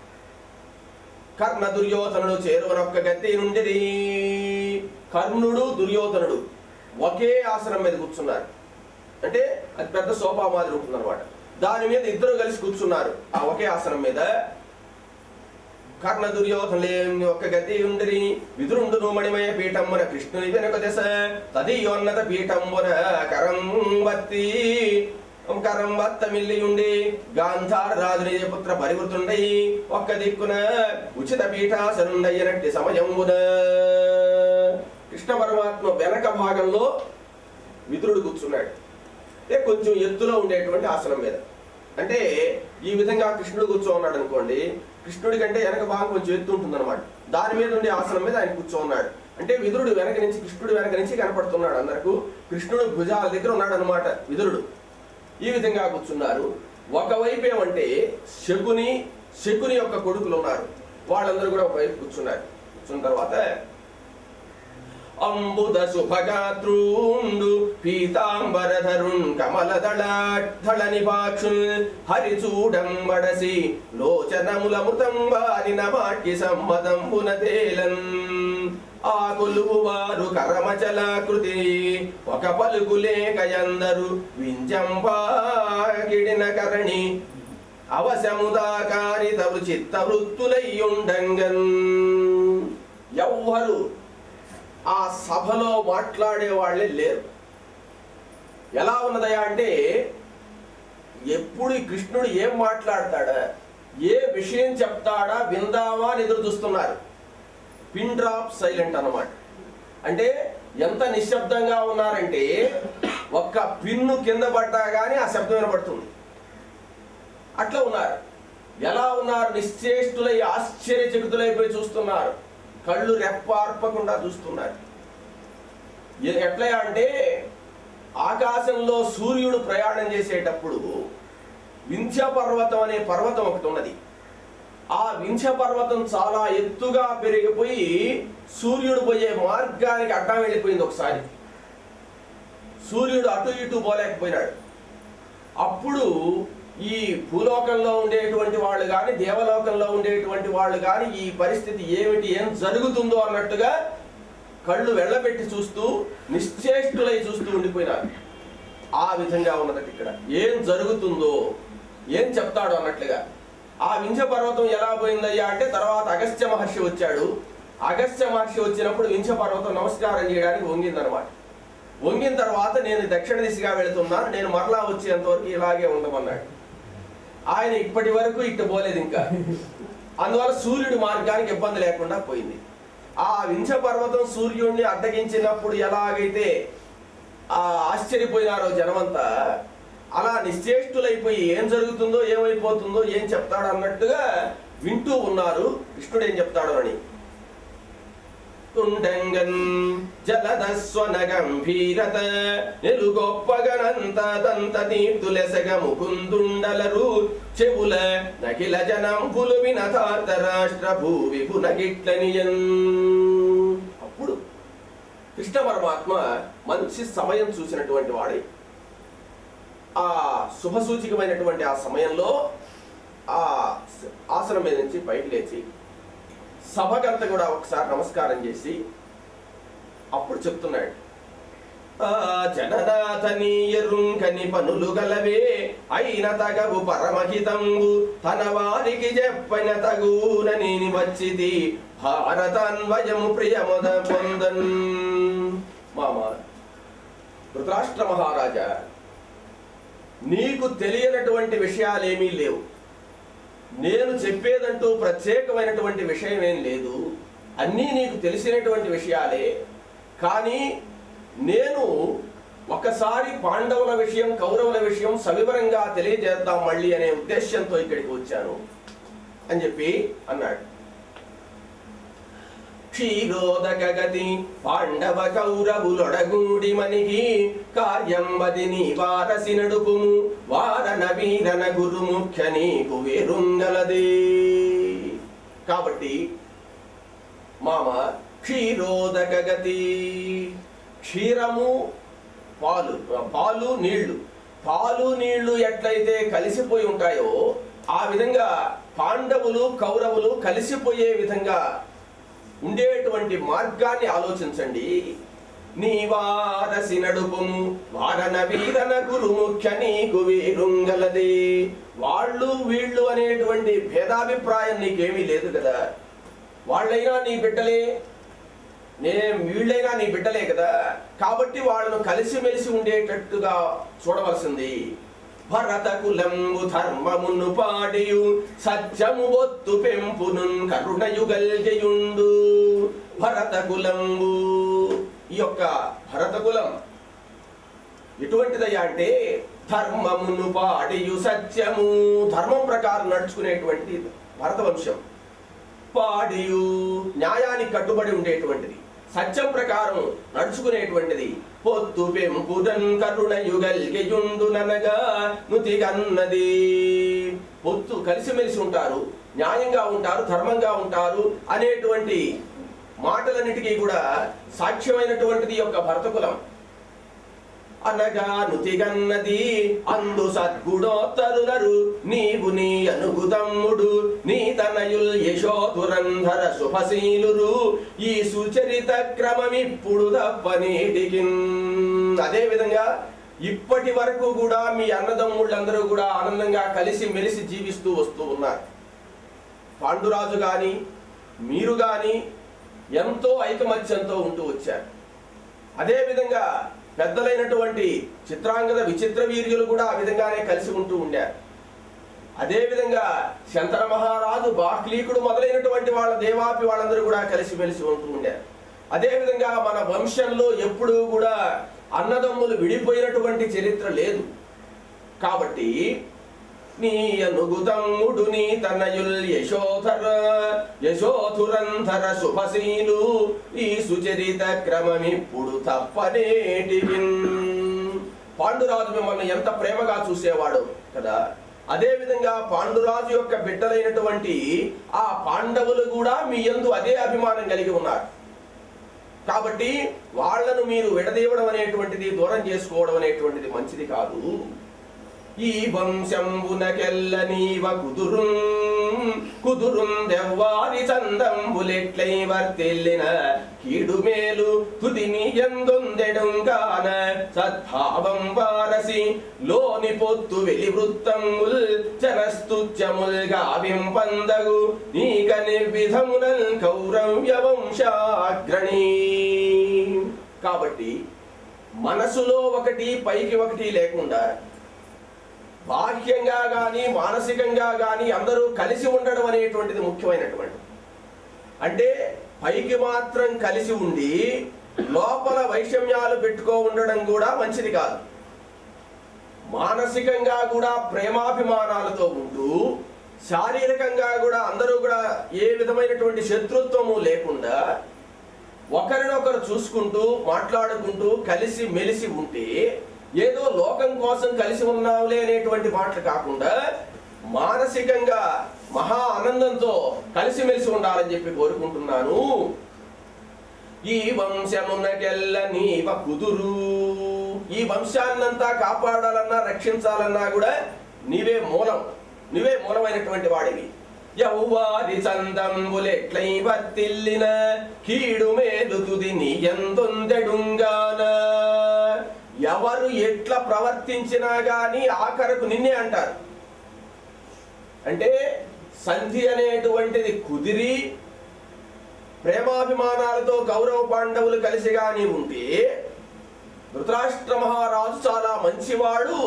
కర్ణ దుర్యోధనుడు చేరువనొక్క గద్దె నుండి కర్ణుడు దుర్యోధనుడు ఒకే ఆసనం మీద కూర్చున్నారు అంటే అది పెద్ద సోఫా మాదిరి ఉంటుంది అనమాట దాని మీద ఇద్దరు కలిసి కూర్చున్నారు ఆ ఒకే ఆసనం మీద కర్ణ దుర్యోధనులే ఒక్క గది ఉండిరి విదురుండును మణిమయ పీఠంబున కృష్ణుని వెనుక దశ తదియోన్నత పీఠంబున కరం వత్తి కరం వత్త మిల్లియుండి గాంధార రాజుని పుత్ర పరివృతుండై ఒక్క దిక్కున ఉచిత పీఠాసనుండయ్యనట్టి సమయమున కృష్ణ పరమాత్మ వెనక భాగంలో విదురుడు కూర్చున్నాడు అంటే కొంచెం ఎత్తులో ఉండేటువంటి ఆసనం మీద అంటే ఈ విధంగా కృష్ణుడు కూర్చో ఉన్నాడు అనుకోండి కృష్ణుడి కంటే వెనక భాగం కొంచెం ఎత్తు ఉంటుంది అనమాట దాని మీద ఉండే ఆసనం మీద ఆయన కూర్చో ఉన్నాడు అంటే విదురుడు వెనక నుంచి కృష్ణుడు వెనక నుంచి కనపడుతున్నాడు అందరకు కృష్ణుడు భుజాల దగ్గర ఉన్నాడు అనమాట విదురుడు ఈ విధంగా కూర్చున్నారు ఒకవైపు ఏమంటే శకుని శకుని యొక్క కొడుకులు ఉన్నారు వాళ్ళందరూ కూడా ఒకవైపు కూర్చున్నారు కూర్చున్న తర్వాత అంబుద శుభగాత్రుండు పీతాంబరధరుణ్ కమలదళ నిపాక్షుల్ హరిచూడంబడసి లోచనములమృతం వారిన వాక్య సమ్మతంబున తేలన్ ఆ కొలువు వారు కరమచలాకృతి ఒక పలుకు లేకయందరు వింజంపాకిడిన కరణి అవశముదాకారి తవు చిత్త వృత్తులయ్యుండంగన్ ఎవ్వరు ఆ సభలో మాట్లాడే వాళ్ళే లేరు ఎలా ఉన్నదయా అంటే ఎప్పుడు ఈ కృష్ణుడు ఏం మాట్లాడతాడా ఏ విషయం చెప్తాడా విందామా అని ఎదురు చూస్తున్నారు పిన్ డ్రాప్ సైలెంట్ అన్నమాట అంటే ఎంత నిశ్శబ్దంగా ఉన్నారంటే ఒక్క పిన్ను కింద పడ్డా కానీ ఆ శబ్దం వినపడుతుంది అట్లా ఉన్నారు ఎలా ఉన్నారు నిశ్చేష్టులై ఆశ్చర్యచకితులైపోయి చూస్తున్నారు కళ్ళు రెప్పార్పకుండా చూస్తున్నారు ఎ- ఎట్లా అంటే ఆకాశంలో సూర్యుడు ప్రయాణం చేసేటప్పుడు వింధ్య పర్వతం అనే పర్వతం ఒకటి ఉన్నది ఆ వింధ్య పర్వతం చాలా ఎత్తుగా పెరిగిపోయి సూర్యుడు పోయే మార్గానికి అడ్డం వెళ్ళిపోయింది ఒకసారి సూర్యుడు అటు ఇటు పోలేకపోయినాడు అప్పుడు ఈ భూలోకంలో ఉండేటువంటి వాళ్ళు కానీ దేవలోకంలో ఉండేటువంటి వాళ్ళు కానీ ఈ పరిస్థితి ఏమిటి ఏం జరుగుతుందో అన్నట్టుగా కళ్ళు వెళ్ళబెట్టి చూస్తూ నిశ్చేష్టులై చూస్తూ ఉండిపోయినారు ఆ విధంగా ఉన్నదట ఇక్కడ ఏం జరుగుతుందో ఏం చెప్తాడు అన్నట్లుగా ఆ వింధ్య పర్వతం ఎలా పోయిందయ్యా అంటే తర్వాత అగస్త్య మహర్షి వచ్చాడు అగస్త్య మహర్షి వచ్చినప్పుడు వింధ్య పర్వతం నమస్కారం చేయడానికి వంగిందనమాట వంగిన తర్వాత నేను దక్షిణ దిశగా వెళుతున్నాను నేను మరలా వచ్చేంత వరకు ఇలాగే ఉండమన్నాడు ఆయన ఇప్పటి వరకు ఇట్టు పోలేదు ఇంకా అందువల్ల సూర్యుడి మార్గానికి ఇబ్బంది లేకుండా పోయింది ఆ వింఛ పర్వతం సూర్యుడిని అడ్డగించినప్పుడు ఎలాగైతే ఆ ఆశ్చర్యపోయినారో జనమంతా అలా నిశ్చేష్టులైపోయి ఏం జరుగుతుందో ఏమైపోతుందో ఏం చెప్తాడు అన్నట్టుగా వింటూ ఉన్నారు కృష్ణుడు ఏం చెప్తాడు అని తుండంగన్ జలదస్వన గంభీరత నిలుగొప్పగనంత దంత తీర్థులెసగ ముకుందుండలరు చెవుల నకిల జనంబులు వినతార్థ రాష్ట్ర భూవి పునగిట్లనియన్ అప్పుడు కృష్ణ పరమాత్మ మంచి సమయం చూసినటువంటి వాడే ఆ శుభసూచికమైనటువంటి ఆ సమయంలో ఆ ఆసనం మీద నుంచి పైకి లేచి సభకంతా కూడా ఒకసారి నమస్కారం చేసి అప్పుడు చెప్తున్నాడు ఆ జననాథనీయరుంకని పనులు గలవే అయిన తగవు పరమహితంబు తన వారికి చెప్పన తగునని వచ్చిది భారతాన్వయము ప్రియముద పొందన్ మామ ధృతరాష్ట్ర మహారాజా నీకు తెలియనటువంటి విషయాలేమీ లేవు నేను చెప్పేదంటూ ప్రత్యేకమైనటువంటి విషయం ఏం లేదు అన్నీ నీకు తెలిసినటువంటి విషయాలే కానీ నేను ఒకసారి పాండవుల విషయం కౌరవుల విషయం సవివరంగా తెలియజేద్దాం మళ్ళీ అనే ఉద్దేశంతో ఇక్కడికి వచ్చాను అని చెప్పి అన్నాడు క్షీరోదక గతి పాండవ కౌరవులొడగూడి మనికి కార్యంబది నీ వారసి నడుపుము వారన వీరన గురు ముఖ్య నీకు వేరుంగలదే కాబట్టి మామ క్షీరోదక గతి క్షీరము పాలు పాలు నీళ్లు పాలు నీళ్లు ఎట్లయితే కలిసిపోయి ఉంటాయో ఆ విధంగా పాండవులు కౌరవులు కలిసిపోయే విధంగా ఉండేటువంటి మార్గాన్ని ఆలోచించండి నీ వారసి నడుపుము వారన వీరన గురు ముఖ్య నీకు వీరుంగలది వాళ్ళు వీళ్ళు అనేటువంటి భేదాభిప్రాయం నీకేమీ లేదు కదా వాళ్ళైనా నీ బిడ్డలే నేను వీళ్ళైనా నీ బిడ్డలే కదా కాబట్టి వాళ్ళను కలిసిమెలిసి ఉండేటట్టుగా చూడవలసింది భరత కులంబు ధర్మమును పాడియు సత్యము ఒత్తు పెంపును కరుణయు గల్జయుండు భరత కులంబు ఈ యొక్క భరత కులం ఎటువంటిదయ్యా అంటే ధర్మమును పాడియు సత్యము ధర్మం ప్రకారం నడుచుకునేటువంటి భరత వంశం పాడియు న్యాయానికి కట్టుబడి ఉండేటువంటిది సత్యం ప్రకారం నడుచుకునేటువంటిది పొత్తు పెంపుదన్ కరుణ యుగల్గియుండుననగా నుతిగన్నది పొత్తు కలిసిమెలిసి ఉంటారు న్యాయంగా ఉంటారు ధర్మంగా ఉంటారు అనేటువంటి మాటలన్నిటికీ కూడా సాక్ష్యమైనటువంటిది ఈ యొక్క భరతకులం అనగా నుతిగన్నది అందు సద్గుణోత్తరులరు నీవు నీ అనుగుతమ్ముడు నీ తనయుల్ యశోధురంధర శుభశీలురు ఈ సుచరిత క్రమమిప్పుడు తప్పనేటికి అదే విధంగా ఇప్పటి వరకు కూడా మీ అన్నదమ్ముళ్ళందరూ కూడా ఆనందంగా కలిసి మెలిసి జీవిస్తూ వస్తూ ఉన్నారు పాండురాజు గాని మీరు గాని ఎంతో ఐకమత్యంతో ఉంటూ వచ్చారు అదే విధంగా పెద్దలైనటువంటి చిత్రాంగద విచిత్ర వీర్యులు కూడా ఆ విధంగానే కలిసి ఉంటూ ఉండారు అదే విధంగా శంతన మహారాజు బాహ్లీకుడు మొదలైనటువంటి వాళ్ళ దేవాపి వాళ్ళందరూ కూడా కలిసిమెలిసి ఉంటూ ఉండారు అదే విధంగా మన వంశంలో ఎప్పుడూ కూడా అన్నదమ్ములు విడిపోయినటువంటి చరిత్ర లేదు కాబట్టి నీ అనుగుతమ్ముడు నీ తనయుల్ యశోధర యశోధురంధర శుభశీలు ఈ సుచరిత క్రమమిప్పుడు తప్పనేటికి పాండురాజు మిమ్మల్ని ఎంత ప్రేమగా చూసేవాడు కదా అదే విధంగా పాండురాజు యొక్క బిడ్డలైనటువంటి ఆ పాండవులు కూడా మీ యందు అదే అభిమానం కలిగి ఉన్నారు కాబట్టి వాళ్ళను మీరు విడదీయడం అనేటువంటిది దూరం చేసుకోవడం అనేటువంటిది మంచిది కాదు ఈ వంశంబునకెల్ల నీవ కుదురుం కుదురుం దెవ్వారి చందంబులెట్లై వర్తిల్లిన కీడు మేలు తుదిని ఎందొందెడుంగాన సద్భావం వారసి లోని పొత్తు వెలి వృత్తముల్ జనస్తుత్యముల్ గావింపందగు నీక నిర్విధమునల్ కౌరవ్య వంశాగ్రణీ కాబట్టి మనసులో ఒకటి పైకి ఒకటి లేకుండా బాహ్యంగా గాని మానసికంగా గాని అందరూ కలిసి ఉండడం అనేటువంటిది ముఖ్యమైనటువంటి అంటే పైకి మాత్రం కలిసి ఉండి లోపల వైషమ్యాలు పెట్టుకో ఉండడం కూడా మంచిది కాదు మానసికంగా కూడా ప్రేమాభిమానాలతో ఉంటూ శారీరకంగా కూడా అందరూ కూడా ఏ విధమైనటువంటి శత్రుత్వము లేకుండా ఒకరినొకరు చూసుకుంటూ మాట్లాడుకుంటూ కలిసి మెలిసి ఉంటే ఏదో లోకం కోసం కలిసి ఉన్నాంలే అనేటువంటి మాటలు కాకుండా మానసికంగా మహా ఆనందంతో కలిసిమెలిసి ఉండాలని చెప్పి కోరుకుంటున్నాను ఈ వంశమునకెల్ల నీవ కుదురు ఈ వంశాన్నంతా కాపాడాలన్నా రక్షించాలన్నా కూడా నీవే మూలం నీవే మూలమైనటువంటి వాడివి యౌవారి చందంబులెట్లై వర్తిల్లిన కీడు మేలు తుది నీ ఎందొందెడుంగాన ఎవరు ఎట్లా ప్రవర్తించినా గాని ఆఖరకు నిన్నే అంటారు అంటే సంధి అనేటువంటిది కుదిరి ప్రేమాభిమానాలతో కౌరవ పాండవులు కలిసి గాని ఉంటే ధృతరాష్ట్ర మహారాజు చాలా మంచివాడు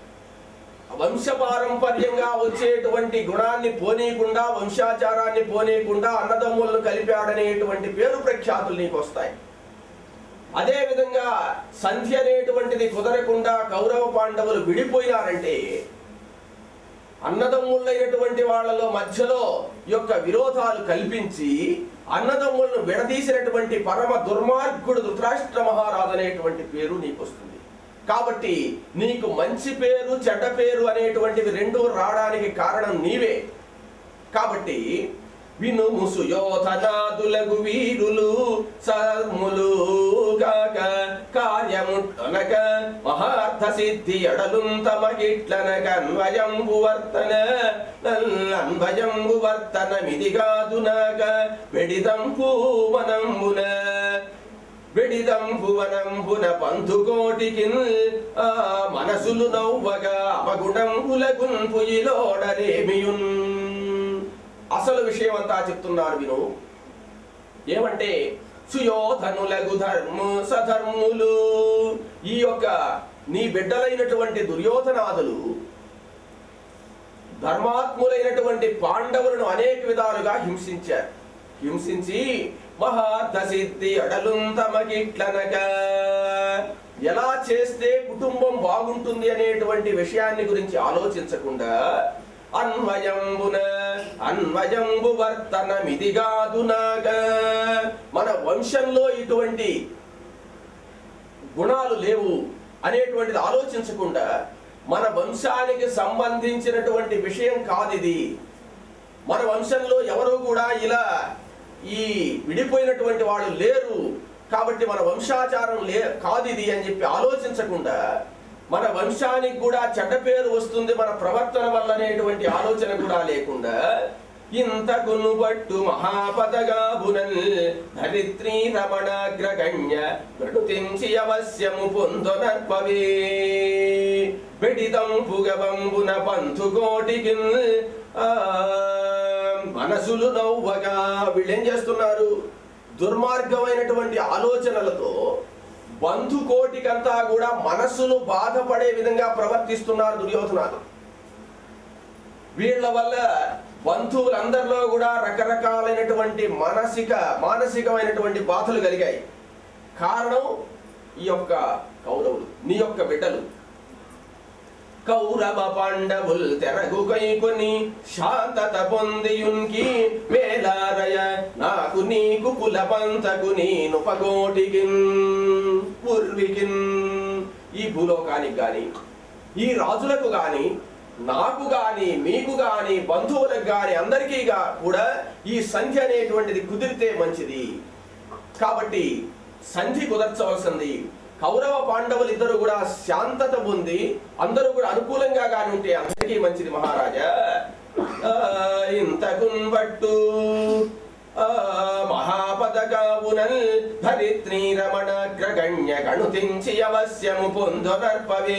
వంశపారంపర్యంగా వచ్చేటువంటి గుణాన్ని పోనీయకుండా వంశాచారాన్ని పోనీయకుండా అన్నదమ్ములను కలిపాడనేటువంటి పేరు ప్రఖ్యాతులు నీకు వస్తాయి అదే విధంగా సంధ్య అనేటువంటిది కుదరకుండా కౌరవ పాండవులు విడిపోయినారంటే అన్నదమ్ముళ్ళైనటువంటి వాళ్ళలో మధ్యలో ఈ యొక్క విరోధాలు కల్పించి అన్నదమ్ములను విడదీసినటువంటి పరమ దుర్మార్గుడు ధృతరాష్ట్ర మహారాజు అనేటువంటి పేరు నీకు వస్తుంది కాబట్టి నీకు మంచి పేరు చెడ్డ పేరు అనేటువంటివి రెండు రావడానికి కారణం నీవే కాబట్టి విను ముసుయోధనాదులగు వీరులు సర్ములు కాక కార్యముట్టనక మహార్థ సిద్ధి అడలుం తమగిట్లనక అన్వయంబు వర్తన అన్వయంబు వర్తన మిదిగాదునాక వెడిదంపు వనంబున వెడిదం భువనంబున పంతుకోటికి ఆ మనసులు నవ్వగా అవగుణంబుల గుంపుయిలోడరేమియున్ అసలు విషయం అంతా చెప్తున్నారు విను ఏమంటే సుయోధనులగు ధర్ము సధర్ములు ఈ యొక్క నీ బిడ్డలైనటువంటి దుర్యోధనాదులు ధర్మాత్ములైనటువంటి పాండవులను అనేక విధాలుగా హింసించారు హింసించి మహార్థ సిద్ధి అడలుం తమకిట్లనక ఎలా చేస్తే కుటుంబం బాగుంటుంది అనేటువంటి విషయాన్ని గురించి ఆలోచించకుండా అన్వయంబున అన్వయంబు వర్తన మిదిగాదునాగా మన వంశంలో ఇటువంటి గుణాలు లేవు అనేటువంటిది ఆలోచించకుండా మన వంశానికి సంబంధించినటువంటి విషయం కాదు ఇది మన వంశంలో ఎవరు కూడా ఇలా ఈ విడిపోయినటువంటి వాళ్ళు లేరు కాబట్టి మన వంశాచారం లే కాదు ఇది అని చెప్పి ఆలోచించకుండా మన వంశానికి కూడా చెడ్డ పేరు వస్తుంది మన ప్రవర్తన వల్ల అనేటువంటి ఆలోచన కూడా లేకుండా ఇంతకును బట్టు మహాపదగా బునల్ ధరిత్రీ రమణాగ్రగణ్య ప్రకృతించి అవశ్యము పొందొనర్పవే బెడితం పుగబంబున పంతుకోటికి ఆ మనసులు నవ్వగా వీళ్ళేం చేస్తున్నారు దుర్మార్గమైనటువంటి ఆలోచనలతో బంధు కోటికంతా కూడా మనస్సును బాధపడే విధంగా ప్రవర్తిస్తున్నారు దుర్యోధనాలు వీళ్ళ వల్ల బంధువులందరిలో కూడా రకరకాలైనటువంటి మానసిక మానసికమైనటువంటి బాధలు కలిగాయి కారణం ఈ యొక్క కౌరవులు నీ యొక్క బిడ్డలు కౌరవ పాండవుల్ తెరగు కైకొని శాంతత పొందియున్కి వేలారయ నాకు నీకు కులపంతకు నేను పగోటికిన్ పూర్వికిన్ ఈ భూలోకానికి గాని ఈ రాజులకు గాని నాకు గాని మీకు గాని బంధువులకు గాని అందరికీ గా- కూడా ఈ సంధి అనేటువంటిది కుదిరితే మంచిది కాబట్టి సంధి కుదర్చవలసింది కౌరవ పాండవులు ఇద్దరు కూడా శాంతత పొంది అందరూ కూడా అనుకూలంగా గాని ఉంటే అందరికీ మంచిది మహారాజా ఆ, ఇంతకున్ బట్టు ఆ, మహాపదగావునల్ ధరిత్రీ రమణ గ్రగణ్య గణుతించి అవశ్యము పొందొనర్పవే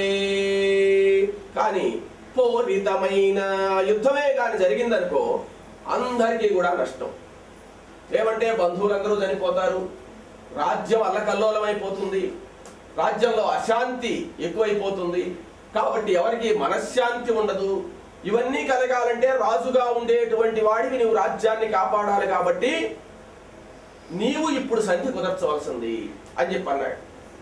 కానీ పూరితమైన యుద్ధమే కాని జరిగిందనుకో అందరికీ కూడా నష్టం ఏమంటే బంధువులందరూ చనిపోతారు రాజ్యం అల్లకల్లోలమైపోతుంది రాజ్యంలో అశాంతి ఎక్కువైపోతుంది కాబట్టి ఎవరికి మనశ్శాంతి ఉండదు ఇవన్నీ కలగాలంటే రాజుగా ఉండేటువంటి వాడివి నువ్వు రాజ్యాన్ని కాపాడాలి కాబట్టి నీవు ఇప్పుడు సంధి కుదర్చవలసింది అని చెప్పి అన్నాడు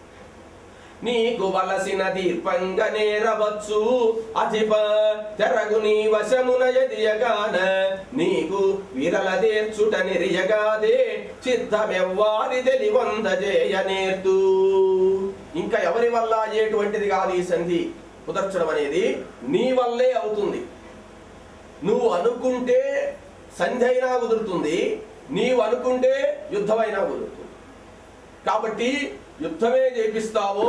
నీకు వలసిన దీర్ఘంగ నేరవచ్చు అధిప తెరగు నీ వశమున ఎదియగాన నీకు విరల తీర్చుట నిరియగాదే చిత్తమెవ్వారి తెలివంద చేయ నేర్తు ఇంకా ఎవరి వల్ల అయ్యేటువంటిది కాదు ఈ సంధి కుదర్చడం అనేది నీ వల్లే అవుతుంది నువ్వు అనుకుంటే సంధి అయినా కుదురుతుంది నీవు అనుకుంటే యుద్ధమైనా కుదురుతుంది కాబట్టి యుద్ధమే చేపిస్తావో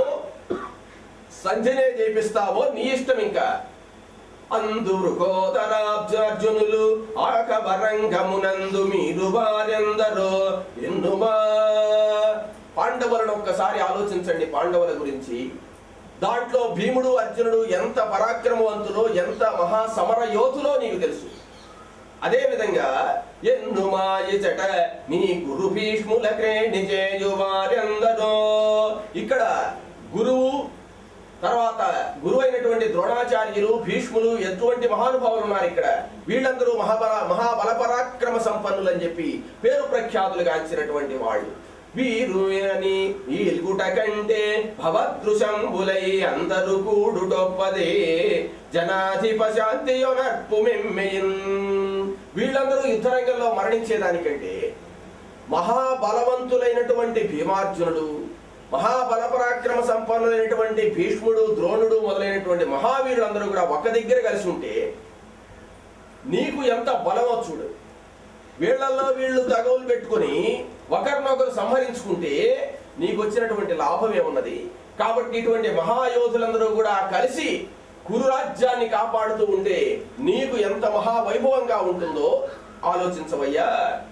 సంధినే చేపిస్తావో నీ ఇష్టం ఇంకా అందురు కోదరాబ్జార్జునులు ఆకబరంగమునందు మీరు వారెందరో ఎన్నుమా పాండవులను ఒక్కసారి ఆలోచించండి పాండవుల గురించి దాంట్లో భీముడు అర్జునుడు ఎంత పరాక్రమవంతులో ఎంత మహా సమర యోధులో నీకు తెలుసు అదే విధంగా ఎన్ను మాయిచట నీ గురు భీష్ముల క్రేణి చేయువారెందరో ఇక్కడ గురువు తర్వాత గురువు అయినటువంటి ద్రోణాచార్యులు భీష్ములు ఎటువంటి మహానుభావులు ఉన్నారు ఇక్కడ వీళ్ళందరూ మహాబల మహాబల పరాక్రమ సంపన్నులు అని చెప్పి పేరు ప్రఖ్యాతులు గాంచినటువంటి వాళ్ళు వీరు అని ఈల్గుట కంటే భవదృశంబులై అందరు కూడుటొప్పదే జనాధిప శాంతియొనర్పు మెమ్మెయిన్ వీళ్ళందరూ యుద్ధరంగంలో మరణించేదానికంటే మహాబలవంతులైనటువంటి భీమార్జునుడు మహాబల పరాక్రమ సంపన్నులైనటువంటి భీష్ముడు ద్రోణుడు మొదలైనటువంటి మహావీరులందరూ కూడా ఒక దగ్గర కలిసి ఉంటే నీకు ఎంత బలమో చూడు వీళ్ళల్లో వీళ్ళు తగవులు పెట్టుకొని ఒకరినొకరు సంహరించుకుంటే నీకు వచ్చినటువంటి లాభం ఏమున్నది కాబట్టి ఇటువంటి మహాయోధులందరూ కూడా కలిసి కురు రాజ్యాన్ని కాపాడుతూ ఉంటే నీకు ఎంత మహావైభవంగా ఉంటుందో ఆలోచించవయ్యా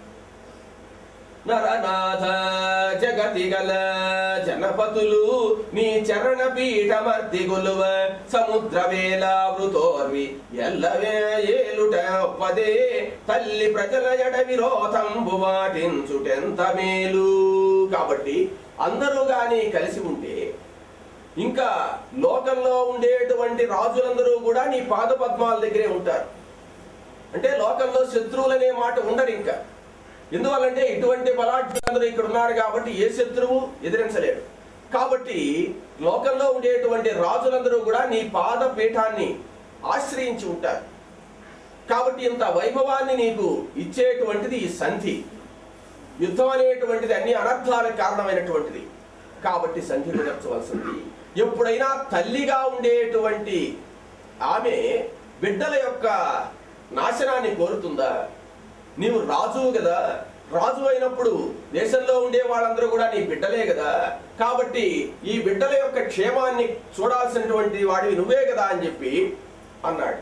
నరనాథ జగతి గల జనపతులు నీ చరణ పీఠమర్ది గొలువ సముద్ర వేలావృతోర్వి ఎల్లవే ఏలుట పదే తల్లి ప్రజల ఎడ విరోధంబు వాటించుటెంత మేలు కాబట్టి అందరూ గాని కలిసి ఉంటే ఇంకా లోకంలో ఉండేటువంటి రాజులందరూ కూడా నీ పాద పద్మాల దగ్గరే ఉంటారు అంటే లోకంలో శత్రువులనే మాట ఉండరు ఇంకా ఎందువల్లంటే ఇటువంటి బలాఢ్యులందరూ ఇక్కడ ఉన్నారు కాబట్టి ఏ శత్రువు ఎదిరించలేడు కాబట్టి లోకంలో ఉండేటువంటి రాజులందరూ కూడా నీ పాద పీఠాన్ని ఆశ్రయించి ఉంటారు కాబట్టి ఇంత వైభవాన్ని నీకు ఇచ్చేటువంటిది ఈ సంధి యుద్ధం అనేటువంటిది అన్ని అనర్థాలకు కారణమైనటువంటిది కాబట్టి సంధి కుదర్చవలసింది ఎప్పుడైనా తల్లిగా ఉండేటువంటి ఆమె బిడ్డల యొక్క నాశనాన్ని కోరుతుందా నీవు రాజువు కదా రాజు అయినప్పుడు దేశంలో ఉండే వాళ్ళందరూ కూడా నీ బిడ్డలే కదా కాబట్టి ఈ బిడ్డల యొక్క క్షేమాన్ని చూడాల్సినటువంటి వాడివి నువ్వే కదా అని చెప్పి అన్నాడు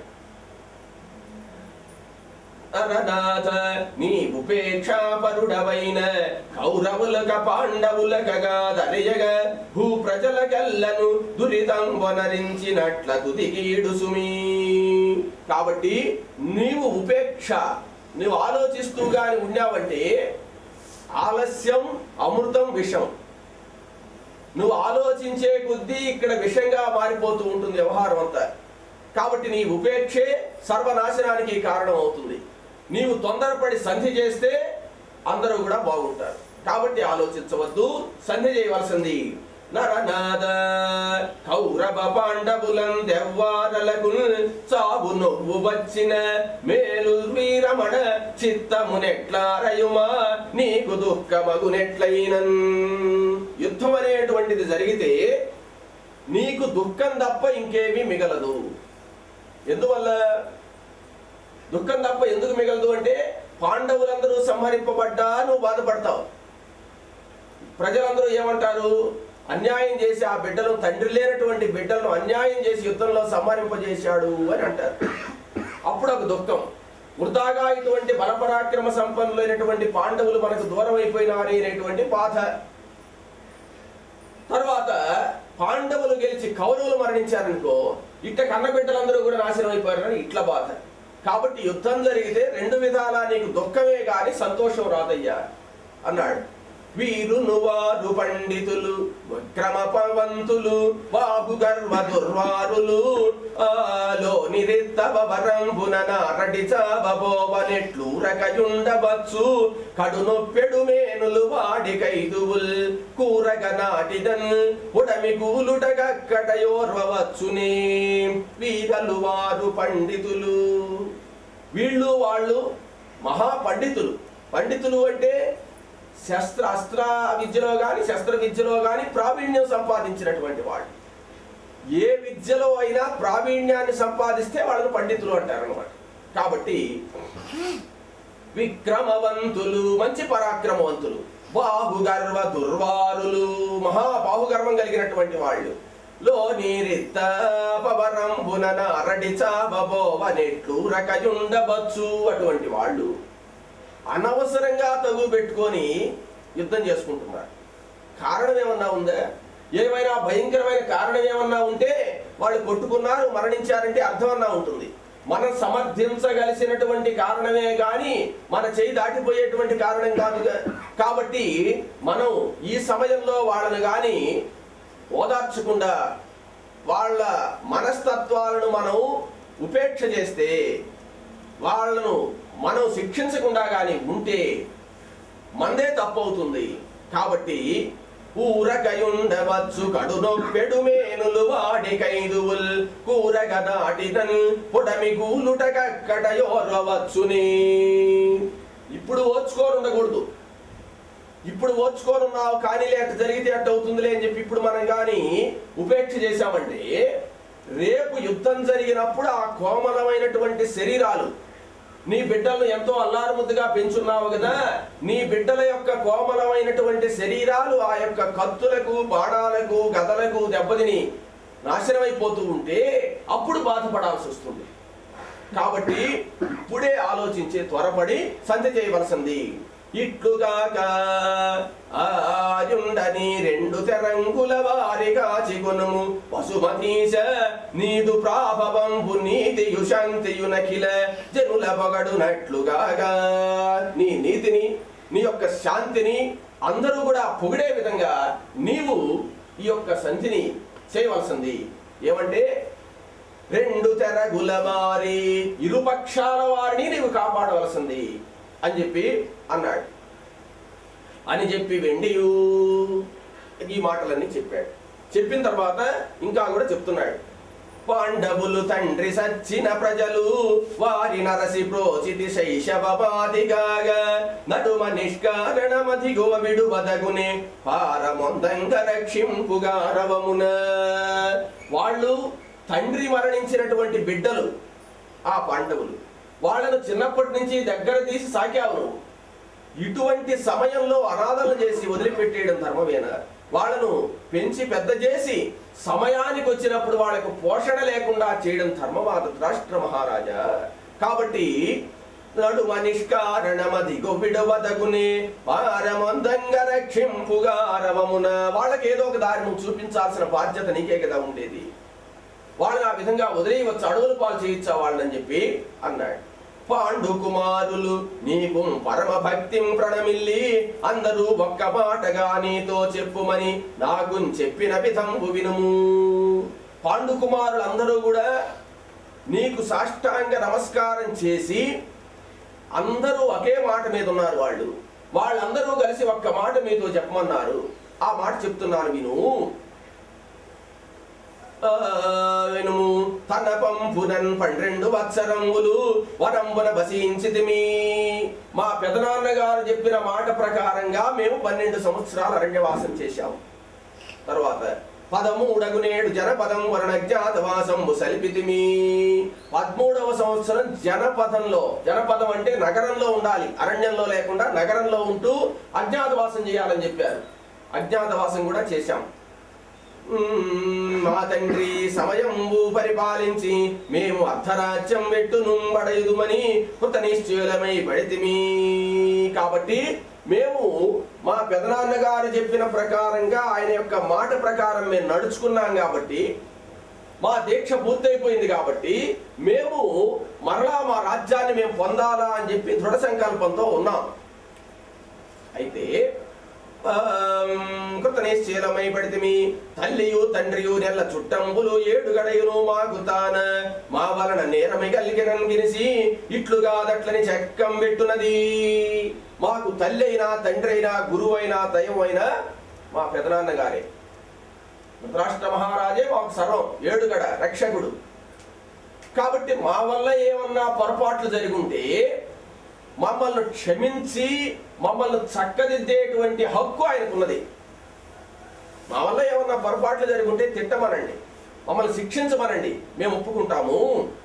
అరనాథ నీ ఉపేక్షాపరుడవైన కౌరవులక పాండవులకగా దరయగ భూ ప్రజలకెల్లను దురితం వనరించినట్ల తుదికీడు సుమీ కాబట్టి నీవు ఉపేక్ష నువ్వు ఆలోచిస్తూ గాని ఉన్నావంటే ఆలస్యం అమృతం విషం నువ్వు ఆలోచించే కొద్దీ ఇక్కడ విషంగా మారిపోతూ ఉంటుంది వ్యవహారం అంతా కాబట్టి నీ ఉపేక్షే సర్వనాశనానికి కారణం అవుతుంది నీవు తొందరపడి సంధి చేస్తే అందరూ కూడా బాగుంటారు కాబట్టి ఆలోచించవద్దు సంధి చేయవలసింది నరనాద కౌరవ పాండవులం దెవ్వారలకు చావు నొవ్వు వచ్చిన మేలు వీరమణ చిత్తమునెట్లారయుమా నీకు దుఃఖమగునెట్లయినన్ యుద్ధం అనేటువంటిది జరిగితే నీకు దుఃఖం తప్ప ఇంకేమీ మిగలదు ఎందువల్ల దుఃఖం తప్ప ఎందుకు మిగలదు అంటే పాండవులందరూ సంహరింపబడ్డా నువ్వు బాధపడతావు ప్రజలందరూ ఏమంటారు అన్యాయం చేసి ఆ బిడ్డలను తండ్రి లేనటువంటి బిడ్డలను అన్యాయం చేసి యుద్ధంలో సంహరింపజేశాడు అని అంటారు అప్పుడు ఒక దుఃఖం వృధాగా ఇటువంటి బలపరాక్రమ సంపన్నులైనటువంటి పాండవులు మనకు దూరం అయిపోయినారు అనేటువంటి బాధ తర్వాత పాండవులు గెలిచి కౌరవులు మరణించారనుకో ఇట్ట కన్న బిడ్డలందరూ కూడా నాశనం అయిపోయారని ఇట్ల బాధ కాబట్టి యుద్ధం జరిగితే రెండు విధాలా నీకు దుఃఖమే గాని సంతోషం రాదయ్యా అన్నాడు వీరు నువారు పండితులు విక్రమ పవంతులు బాబు గర్వ దుర్వారులు ఆలో నిరిత్తవ వరంబున నారడి చావబోవనెట్లు రకయుండవచ్చు కడు నొప్పెడు మేనులు వాడి కైదువుల్ కూరగ నాటిదన్ ఉడమి కూలుటగక్కడయోర్వవచ్చునే వీరలు వారు పండితులు వీళ్ళు వాళ్ళు మహా పండితులు పండితులు అంటే శస్త్ర అస్త్ర విద్యలో కానీ శస్త్ర విద్యలో కానీ ప్రావీణ్యం సంపాదించినటువంటి వాళ్ళు ఏ విద్యలో అయినా ప్రావీణ్యాన్ని సంపాదిస్తే వాళ్ళని పండితులు అంటారు అనమాట కాబట్టి విక్రమవంతులు మంచి పరాక్రమవంతులు బాహుగర్వ దుర్వారులు మహా బాహుగర్వం కలిగినటువంటి వాళ్ళు లో నీరిత్తపవరంబున నారడి చావబోవనెట్లు రకయుండవచ్చు అటువంటి వాళ్ళు అనవసరంగా తగు పెట్టుకొని యుద్ధం చేసుకుంటున్నారు కారణం ఏమన్నా ఉందా ఏమైనా భయంకరమైన కారణం ఏమన్నా ఉంటే వాళ్ళు కొట్టుకున్నారు మరణించారంటే అర్థం అన్నా ఉంటుంది మనం సమర్థించగలిసినటువంటి కారణమే గాని మన చేయి దాటిపోయేటువంటి కారణం కాదుగా కాబట్టి మనం ఈ సమయంలో వాళ్ళను గాని ఓదార్చకుండా వాళ్ళ మనస్తత్వాలను మనం ఉపేక్ష చేస్తే వాళ్ళను మనం శిక్షించకుండా కానీ ఉంటే మందే తప్పవుతుంది కాబట్టి ఊరకయుండవచ్చు కడు నొప్పెడు మేనులు వాడి కైదువుల్ కూరగ నాటిదన్ పొడమి కూలుటకక్కడయోరవచ్చుని ఇప్పుడు ఓర్చుకొని ఉండకూడదు ఇప్పుడు ఓర్చుకోనున్నావు కానీ అట్ట జరిగితే అట్ట అవుతుందిలే అని చెప్పి ఇప్పుడు మనం కానీ ఉపేక్ష చేశామంటే రేపు యుద్ధం జరిగినప్పుడు ఆ కోమలమైనటువంటి శరీరాలు నీ బిడ్డలను ఎంతో అల్లారుముద్దుగా పెంచున్నావు కదా నీ బిడ్డల యొక్క కోమలమైనటువంటి శరీరాలు ఆ యొక్క కత్తులకు బాణాలకు గదలకు దెబ్బతిని నాశనమైపోతూ ఉంటే అప్పుడు బాధపడాల్సి వస్తుంది కాబట్టి ఇప్పుడే ఆలోచించి త్వరపడి సంధి చేయవలసింది ఇట్లుగాక ఆయుండని రెండు తెరంగుల వారి కాచిగుణము పశుమతీశ నీదు ప్రాభవంబు నీతియు శాంతియు నఖిల జనుల పొగడునట్లుగాగా నీ నీతిని నీ యొక్క శాంతిని అందరూ కూడా పొగిడే విధంగా నీవు ఈ యొక్క సంధిని చేయవలసింది ఏమంటే రెండు తెరగుల వారి ఇరుపక్షాల వారిని నీవు కాపాడవలసింది అని చెప్పి అన్నాడు అని చెప్పి వెండియు ఈ మాటలన్నీ చెప్పాడు చెప్పిన తర్వాత ఇంకా కూడా చెప్తున్నాడు పాండవులు తండ్రి సచ్చిన ప్రజలు వారి నరసి ప్రోచితి శైశవపాదిగాగా నటుమ నిష్కారణమధిగువ విడువదగునే పారమొందంగ రక్షింపుగా రవమున వాళ్ళు తండ్రి మరణించినటువంటి బిడ్డలు ఆ పాండవులు వాళ్ళను చిన్నప్పటి నుంచి దగ్గర తీసి సాకావు నువ్వు ఇటువంటి సమయంలో అనాథలు చేసి వదిలిపెట్టేయడం ధర్మమేనా వాళ్ళను పెంచి పెద్ద చేసి సమయానికి వచ్చినప్పుడు వాళ్ళకు పోషణ లేకుండా చేయడం ధర్మవాద రాష్ట్ర మహారాజా కాబట్టి నడుమ నిష్కారణమదిగో విడవదగునే పారమందంగ రక్షింపుగా రవమున వాళ్ళకి ఏదో ఒక దారి నువ్వు చూపించాల్సిన బాధ్యత నీకే కదా ఉండేది వాళ్ళని ఆ విధంగా వదిలేయవచ్చు అడవులు పాలు చేయొచ్చా వాళ్ళని చెప్పి అన్నాడు పాండు కుమారులు నీకు పరమ భక్తిం ప్రణమిల్లి అందరూ ఒక్క మాటగా నీతో చెప్పుమని నాకు చెప్పిన విధంబు వినుము పాండు కుమారులు అందరూ కూడా నీకు సాష్టాంగ నమస్కారం చేసి అందరూ ఒకే మాట మీద ఉన్నారు వాళ్ళు వాళ్ళందరూ కలిసి ఒక్క మాట మీతో చెప్పమన్నారు ఆ మాట చెప్తున్నాను విను వినుము తన పంపునన్ పన్నెండు వత్సరములు వరంబున బసించితిమి మా పెదనాన్నగారు చెప్పిన మాట ప్రకారంగా మేము పన్నెండు సంవత్సరాలు అరణ్యవాసం చేశాము తర్వాత పదమూడగు నేడు జనపదం వరణ జ్ఞాతవాసంబు సలిపితిమి పదమూడవ సంవత్సరం జనపదంలో జనపదం అంటే నగరంలో ఉండాలి అరణ్యంలో లేకుండా నగరంలో ఉంటూ అజ్ఞాతవాసం చేయాలని చెప్పారు అజ్ఞాతవాసం కూడా చేశాం మ్మ్, మా తండ్రి సమయంబు పరిపాలించి మేము అర్ధరాజ్యం వెట్టును బడయుదుమని కృత నిశ్చయులమై పడితిమి కాబట్టి మేము మా పెదనాన్నగారు చెప్పిన ప్రకారంగా ఆయన యొక్క మాట ప్రకారం మేము నడుచుకున్నాం కాబట్టి మా దీక్ష పూర్తయిపోయింది కాబట్టి మేము మరలా మా రాజ్యాన్ని మేము పొందాలా అని చెప్పి దృఢ సంకల్పంతో ఉన్నాం అయితే కృత నిశ్చయమై పడితిమి తల్లియు తండ్రియు నెల్ల చుట్టంబులు ఏడు గడయును మాకు తాన మా వలన నేరమి కలిగినన్ గిరిసి ఇట్లుగా దట్లని చెక్కం పెట్టునది మాకు తల్లి అయినా తండ్రి అయినా గురువు అయినా దైవం అయినా మా పెదనాన్న గారే ధృతరాష్ట్ర మహారాజే మాకు సర్వం ఏడుగడ రక్షకుడు కాబట్టి మా వల్ల ఏమన్నా పొరపాట్లు జరిగి ఉంటే మమ్మల్ని క్షమించి మమ్మల్ని చక్కదిద్దేటువంటి హక్కు ఆయనకున్నది మా వల్ల ఏమన్నా పొరపాట్లు జరిగి ఉంటే తిట్టమనండి మమ్మల్ని శిక్షించమనండి మేము ఒప్పుకుంటాము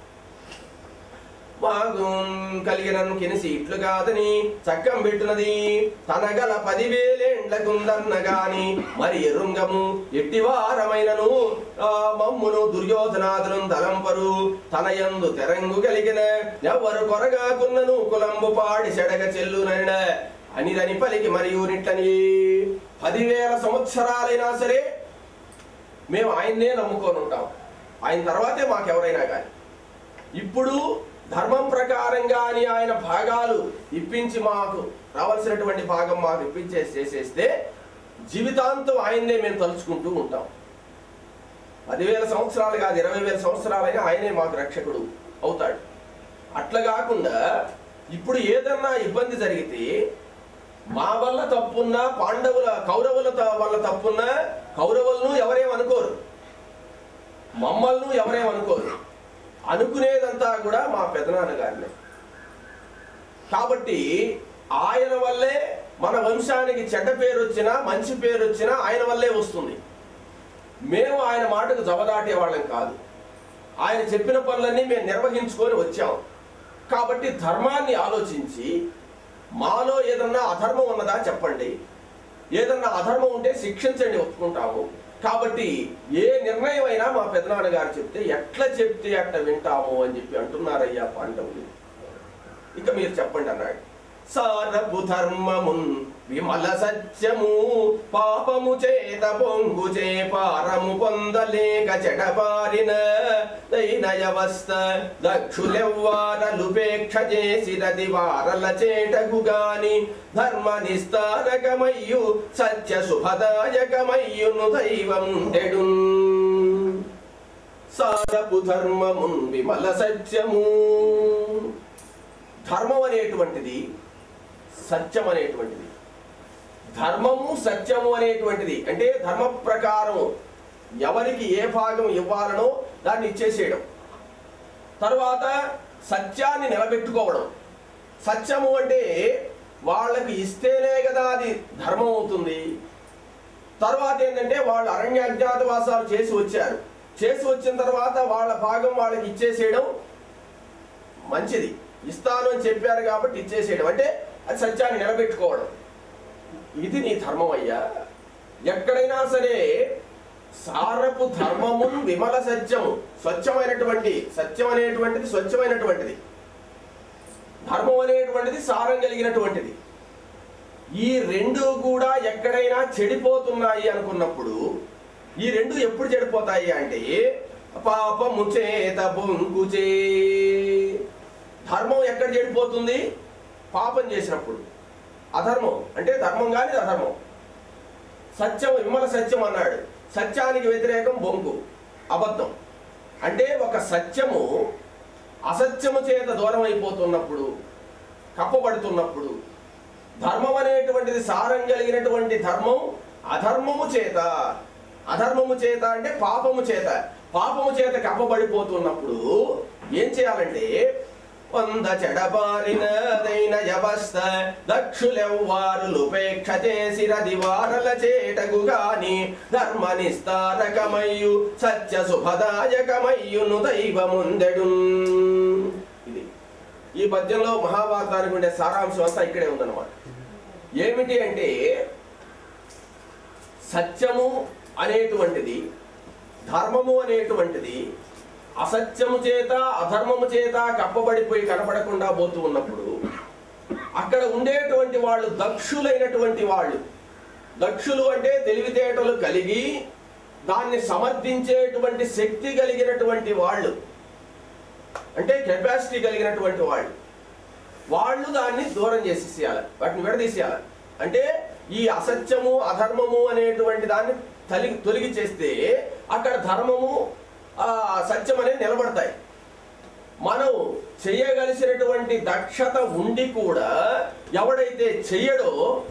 మాకు కలిగిన కినిసి ఇట్లు కాదని చక్కం పెట్టునది తనగల పదివేలేండ్లకుందన్న గాని మరి ఎరుంగము ఎట్టివారమైనను ఆ మమ్మును దుర్యోధనాదులను తలంపరు తన యందు తెరంగు కలిగిన ఎవ్వరు కొరగాకున్నను కులంబు పాడి సెడగ చెల్లునైన అనిరని పలికి మరియు నిట్లని పదివేల సంవత్సరాలైనా సరే మేము ఆయన్నే నమ్ముకొని ఉంటాం ఆయన తర్వాతే మాకెవరైనా కానీ ఇప్పుడు ధర్మం ప్రకారంగా అని ఆయన భాగాలు ఇప్పించి మాకు రావాల్సినటువంటి భాగం మాకు ఇప్పించేసి చేసేస్తే జీవితాంతం ఆయన్నే మేము తలుచుకుంటూ ఉంటాం పదివేల సంవత్సరాలు కాదు ఇరవై వేల సంవత్సరాలైనా ఆయనే మాకు రక్షకుడు అవుతాడు అట్లా కాకుండా ఇప్పుడు ఏదన్నా ఇబ్బంది జరిగితే మా వల్ల తప్పున్నా పాండవుల కౌరవుల త- వల్ల తప్పున్నా కౌరవులను ఎవరేమనుకోరు మమ్మల్ని ఎవరేమనుకోరు అనుకునేదంతా కూడా మా పెదనాన్నగారినే కాబట్టి ఆయన వల్లే మన వంశానికి చెడ్డ పేరు వచ్చినా మంచి పేరు వచ్చినా ఆయన వల్లే వస్తుంది మేము ఆయన మాటకు జవదాటే వాళ్ళం కాదు ఆయన చెప్పిన పనులన్నీ మేము నిర్వహించుకొని వచ్చాం కాబట్టి ధర్మాన్ని ఆలోచించి మాలో ఏదన్నా అధర్మం ఉన్నదా చెప్పండి ఏదన్నా అధర్మం ఉంటే శిక్షించండి ఒప్పుకుంటాము కాబట్టి ఏ నిర్ణయం అయినా మా పెదనాన్నగారు చెప్తే ఎట్లా చెప్తే అట్లా వింటాము అని చెప్పి అంటున్నారయ్యా పాండవులు ఇక మీరు చెప్పండి అన్నాడు సారపు ధర్మమున్ విమల సత్యము పాపము చేత పొంగు చే పారము పొందలేక చెడపారిన దైనయవస్థ దక్షులెవ్వారలుపేక్ష చేసిరది వారల చేటకు గాని ధర్మ నిస్తారకమయ్యు సత్య శుభదాయకమయ్యును దైవముండెడు సారపు ధర్మమున్ విమల సత్యము ధర్మం అనేటువంటిది సత్యం అనేటువంటిది ధర్మము సత్యము అనేటువంటిది అంటే ధర్మ ప్రకారం ఎవరికి ఏ భాగం ఇవ్వాలనో దాన్ని ఇచ్చేసేయడం తర్వాత సత్యాన్ని నిలబెట్టుకోవడం సత్యము అంటే వాళ్ళకి ఇస్తేనే కదా అది ధర్మం అవుతుంది తర్వాత ఏంటంటే వాళ్ళు అరణ్యాజ్ఞాతవాసాలు చేసి వచ్చారు చేసి వచ్చిన తర్వాత వాళ్ళ భాగం వాళ్ళకి ఇచ్చేసేయడం మంచిది ఇస్తాను అని చెప్పారు కాబట్టి ఇచ్చేసేయడం అంటే అది సత్యాన్ని నిలబెట్టుకోవడం ఇది నీ ధర్మం అయ్యా ఎక్కడైనా సరే సారపు ధర్మము విమల సత్యము స్వచ్ఛమైనటువంటి సత్యం అనేటువంటిది స్వచ్ఛమైనటువంటిది ధర్మం అనేటువంటిది సారం కలిగినటువంటిది ఈ రెండు కూడా ఎక్కడైనా చెడిపోతున్నాయి అనుకున్నప్పుడు ఈ రెండు ఎప్పుడు చెడిపోతాయి అంటే పాపము చేత బొంకుచే ధర్మం ఎక్కడ చెడిపోతుంది పాపం చేసినప్పుడు అధర్మం అంటే ధర్మం కాని అధర్మం సత్యం విమల సత్యం అన్నాడు సత్యానికి వ్యతిరేకం బొంకు అబద్ధం అంటే ఒక సత్యము అసత్యము చేత దూరం అయిపోతున్నప్పుడు కప్పబడుతున్నప్పుడు ధర్మం అనేటువంటిది సారం కలిగినటువంటి ధర్మం అధర్మము చేత అధర్మము చేత అంటే పాపము చేత పాపము చేత కప్పబడిపోతున్నప్పుడు ఏం చేయాలంటే వంద చెడబారినదైన వ్యవస్థ దక్షులెవ్వారులుపేక్ష చేసిరది వారల చేటకు గాని ధర్మ నిస్తారకమయ్యు సత్య శుభదాయకమయ్యును దైవముందెడు ఇది ఈ పద్యంలో మహాభారతానికి ఉండే సారాంశం అంతా ఇక్కడే ఉందన్నమాట ఏమిటి అంటే సత్యము అనేటువంటిది ధర్మము అనేటువంటిది అసత్యము చేత అధర్మము చేత కప్పబడిపోయి కనపడకుండా పోతూ ఉన్నప్పుడు అక్కడ ఉండేటువంటి వాళ్ళు దక్షులైనటువంటి వాళ్ళు దక్షులు అంటే తెలివితేటలు కలిగి దాన్ని సమర్థించేటువంటి శక్తి కలిగినటువంటి వాళ్ళు అంటే కెపాసిటీ కలిగినటువంటి వాళ్ళు వాళ్ళు దాన్ని దూరం చేసేసేయాలి వాటిని విడదీసేయాలి అంటే ఈ అసత్యము అధర్మము అనేటువంటి దాన్ని తొలగి తొలగి చేస్తే అక్కడ ధర్మము ఆ సత్యం అనేది నిలబడతాయి మనం చేయగలిసినటువంటి దక్షత ఉండి కూడా ఎవడైతే చెయ్యడో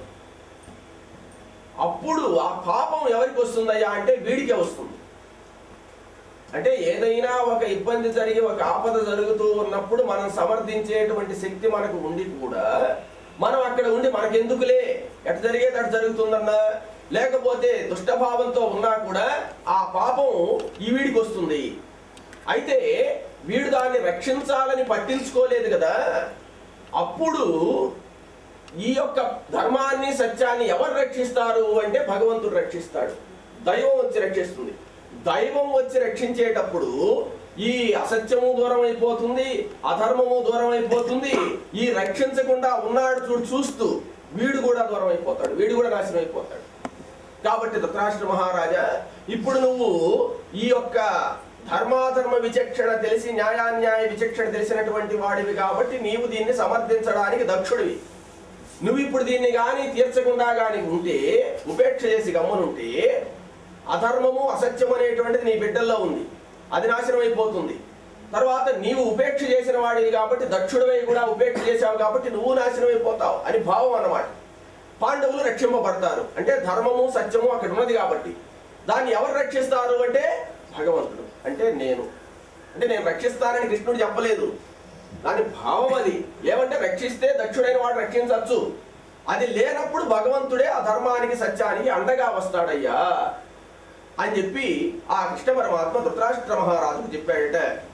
అప్పుడు ఆ పాపం ఎవరికి వస్తుందయ్యా అంటే వీడికే వస్తుంది అంటే ఏదైనా ఒక ఇబ్బంది జరిగి ఒక ఆపద జరుగుతూ ఉన్నప్పుడు మనం సమర్థించేటువంటి శక్తి మనకు ఉండి కూడా మనం అక్కడ ఉండి మనకెందుకులే ఎట్ జరిగేది అటు జరుగుతుందన్నా లేకపోతే దుష్టభావంతో ఉన్నా కూడా ఆ పాపం ఈ వీడికి వస్తుంది అయితే వీడు దాన్ని రక్షించాలని పట్టించుకోలేదు కదా అప్పుడు ఈ యొక్క ధర్మాన్ని సత్యాన్ని ఎవరు రక్షిస్తారు అంటే భగవంతుడు రక్షిస్తాడు దైవం వచ్చి రక్షిస్తుంది దైవం వచ్చి రక్షించేటప్పుడు ఈ అసత్యము దూరం అయిపోతుంది అధర్మము దూరం అయిపోతుంది ఈ రక్షించకుండా ఉన్నాడు చూడు చూస్తూ వీడు కూడా దూరం అయిపోతాడు వీడు కూడా నాశనం అయిపోతాడు కాబట్టి ధృతరాష్ట్ర మహారాజా ఇప్పుడు నువ్వు ఈ యొక్క ధర్మాధర్మ విచక్షణ తెలిసి న్యాయాన్యాయ విచక్షణ తెలిసినటువంటి వాడివి కాబట్టి నీవు దీన్ని సమర్థించడానికి దక్షుడివి నువ్వు ఇప్పుడు దీన్ని కానీ తీర్చకుండా కానీ ఉంటే ఉపేక్ష చేసి గమ్మునుంటే అధర్మము అసత్యం అనేటువంటిది నీ బిడ్డల్లో ఉంది అది నాశనం అయిపోతుంది తర్వాత నీవు ఉపేక్ష చేసిన వాడివి కాబట్టి దక్షుడివై కూడా ఉపేక్ష చేశావు కాబట్టి నువ్వు నాశనం అయిపోతావు అని భావం అన్నమాట పాండవులు రక్షింపబడతారు అంటే ధర్మము సత్యము అక్కడ ఉన్నది కాబట్టి దాన్ని ఎవరు రక్షిస్తారు అంటే భగవంతుడు అంటే నేను అంటే నేను రక్షిస్తానని కృష్ణుడు చెప్పలేదు దాని భావం అది ఏమంటే రక్షిస్తే దక్షుడైన వాడు రక్షించవచ్చు అది లేనప్పుడు భగవంతుడే ఆ ధర్మానికి సత్యానికి అండగా వస్తాడయ్యా అని చెప్పి ఆ కృష్ణ పరమాత్మ ధృతరాష్ట్ర మహారాజుకు చెప్పాడట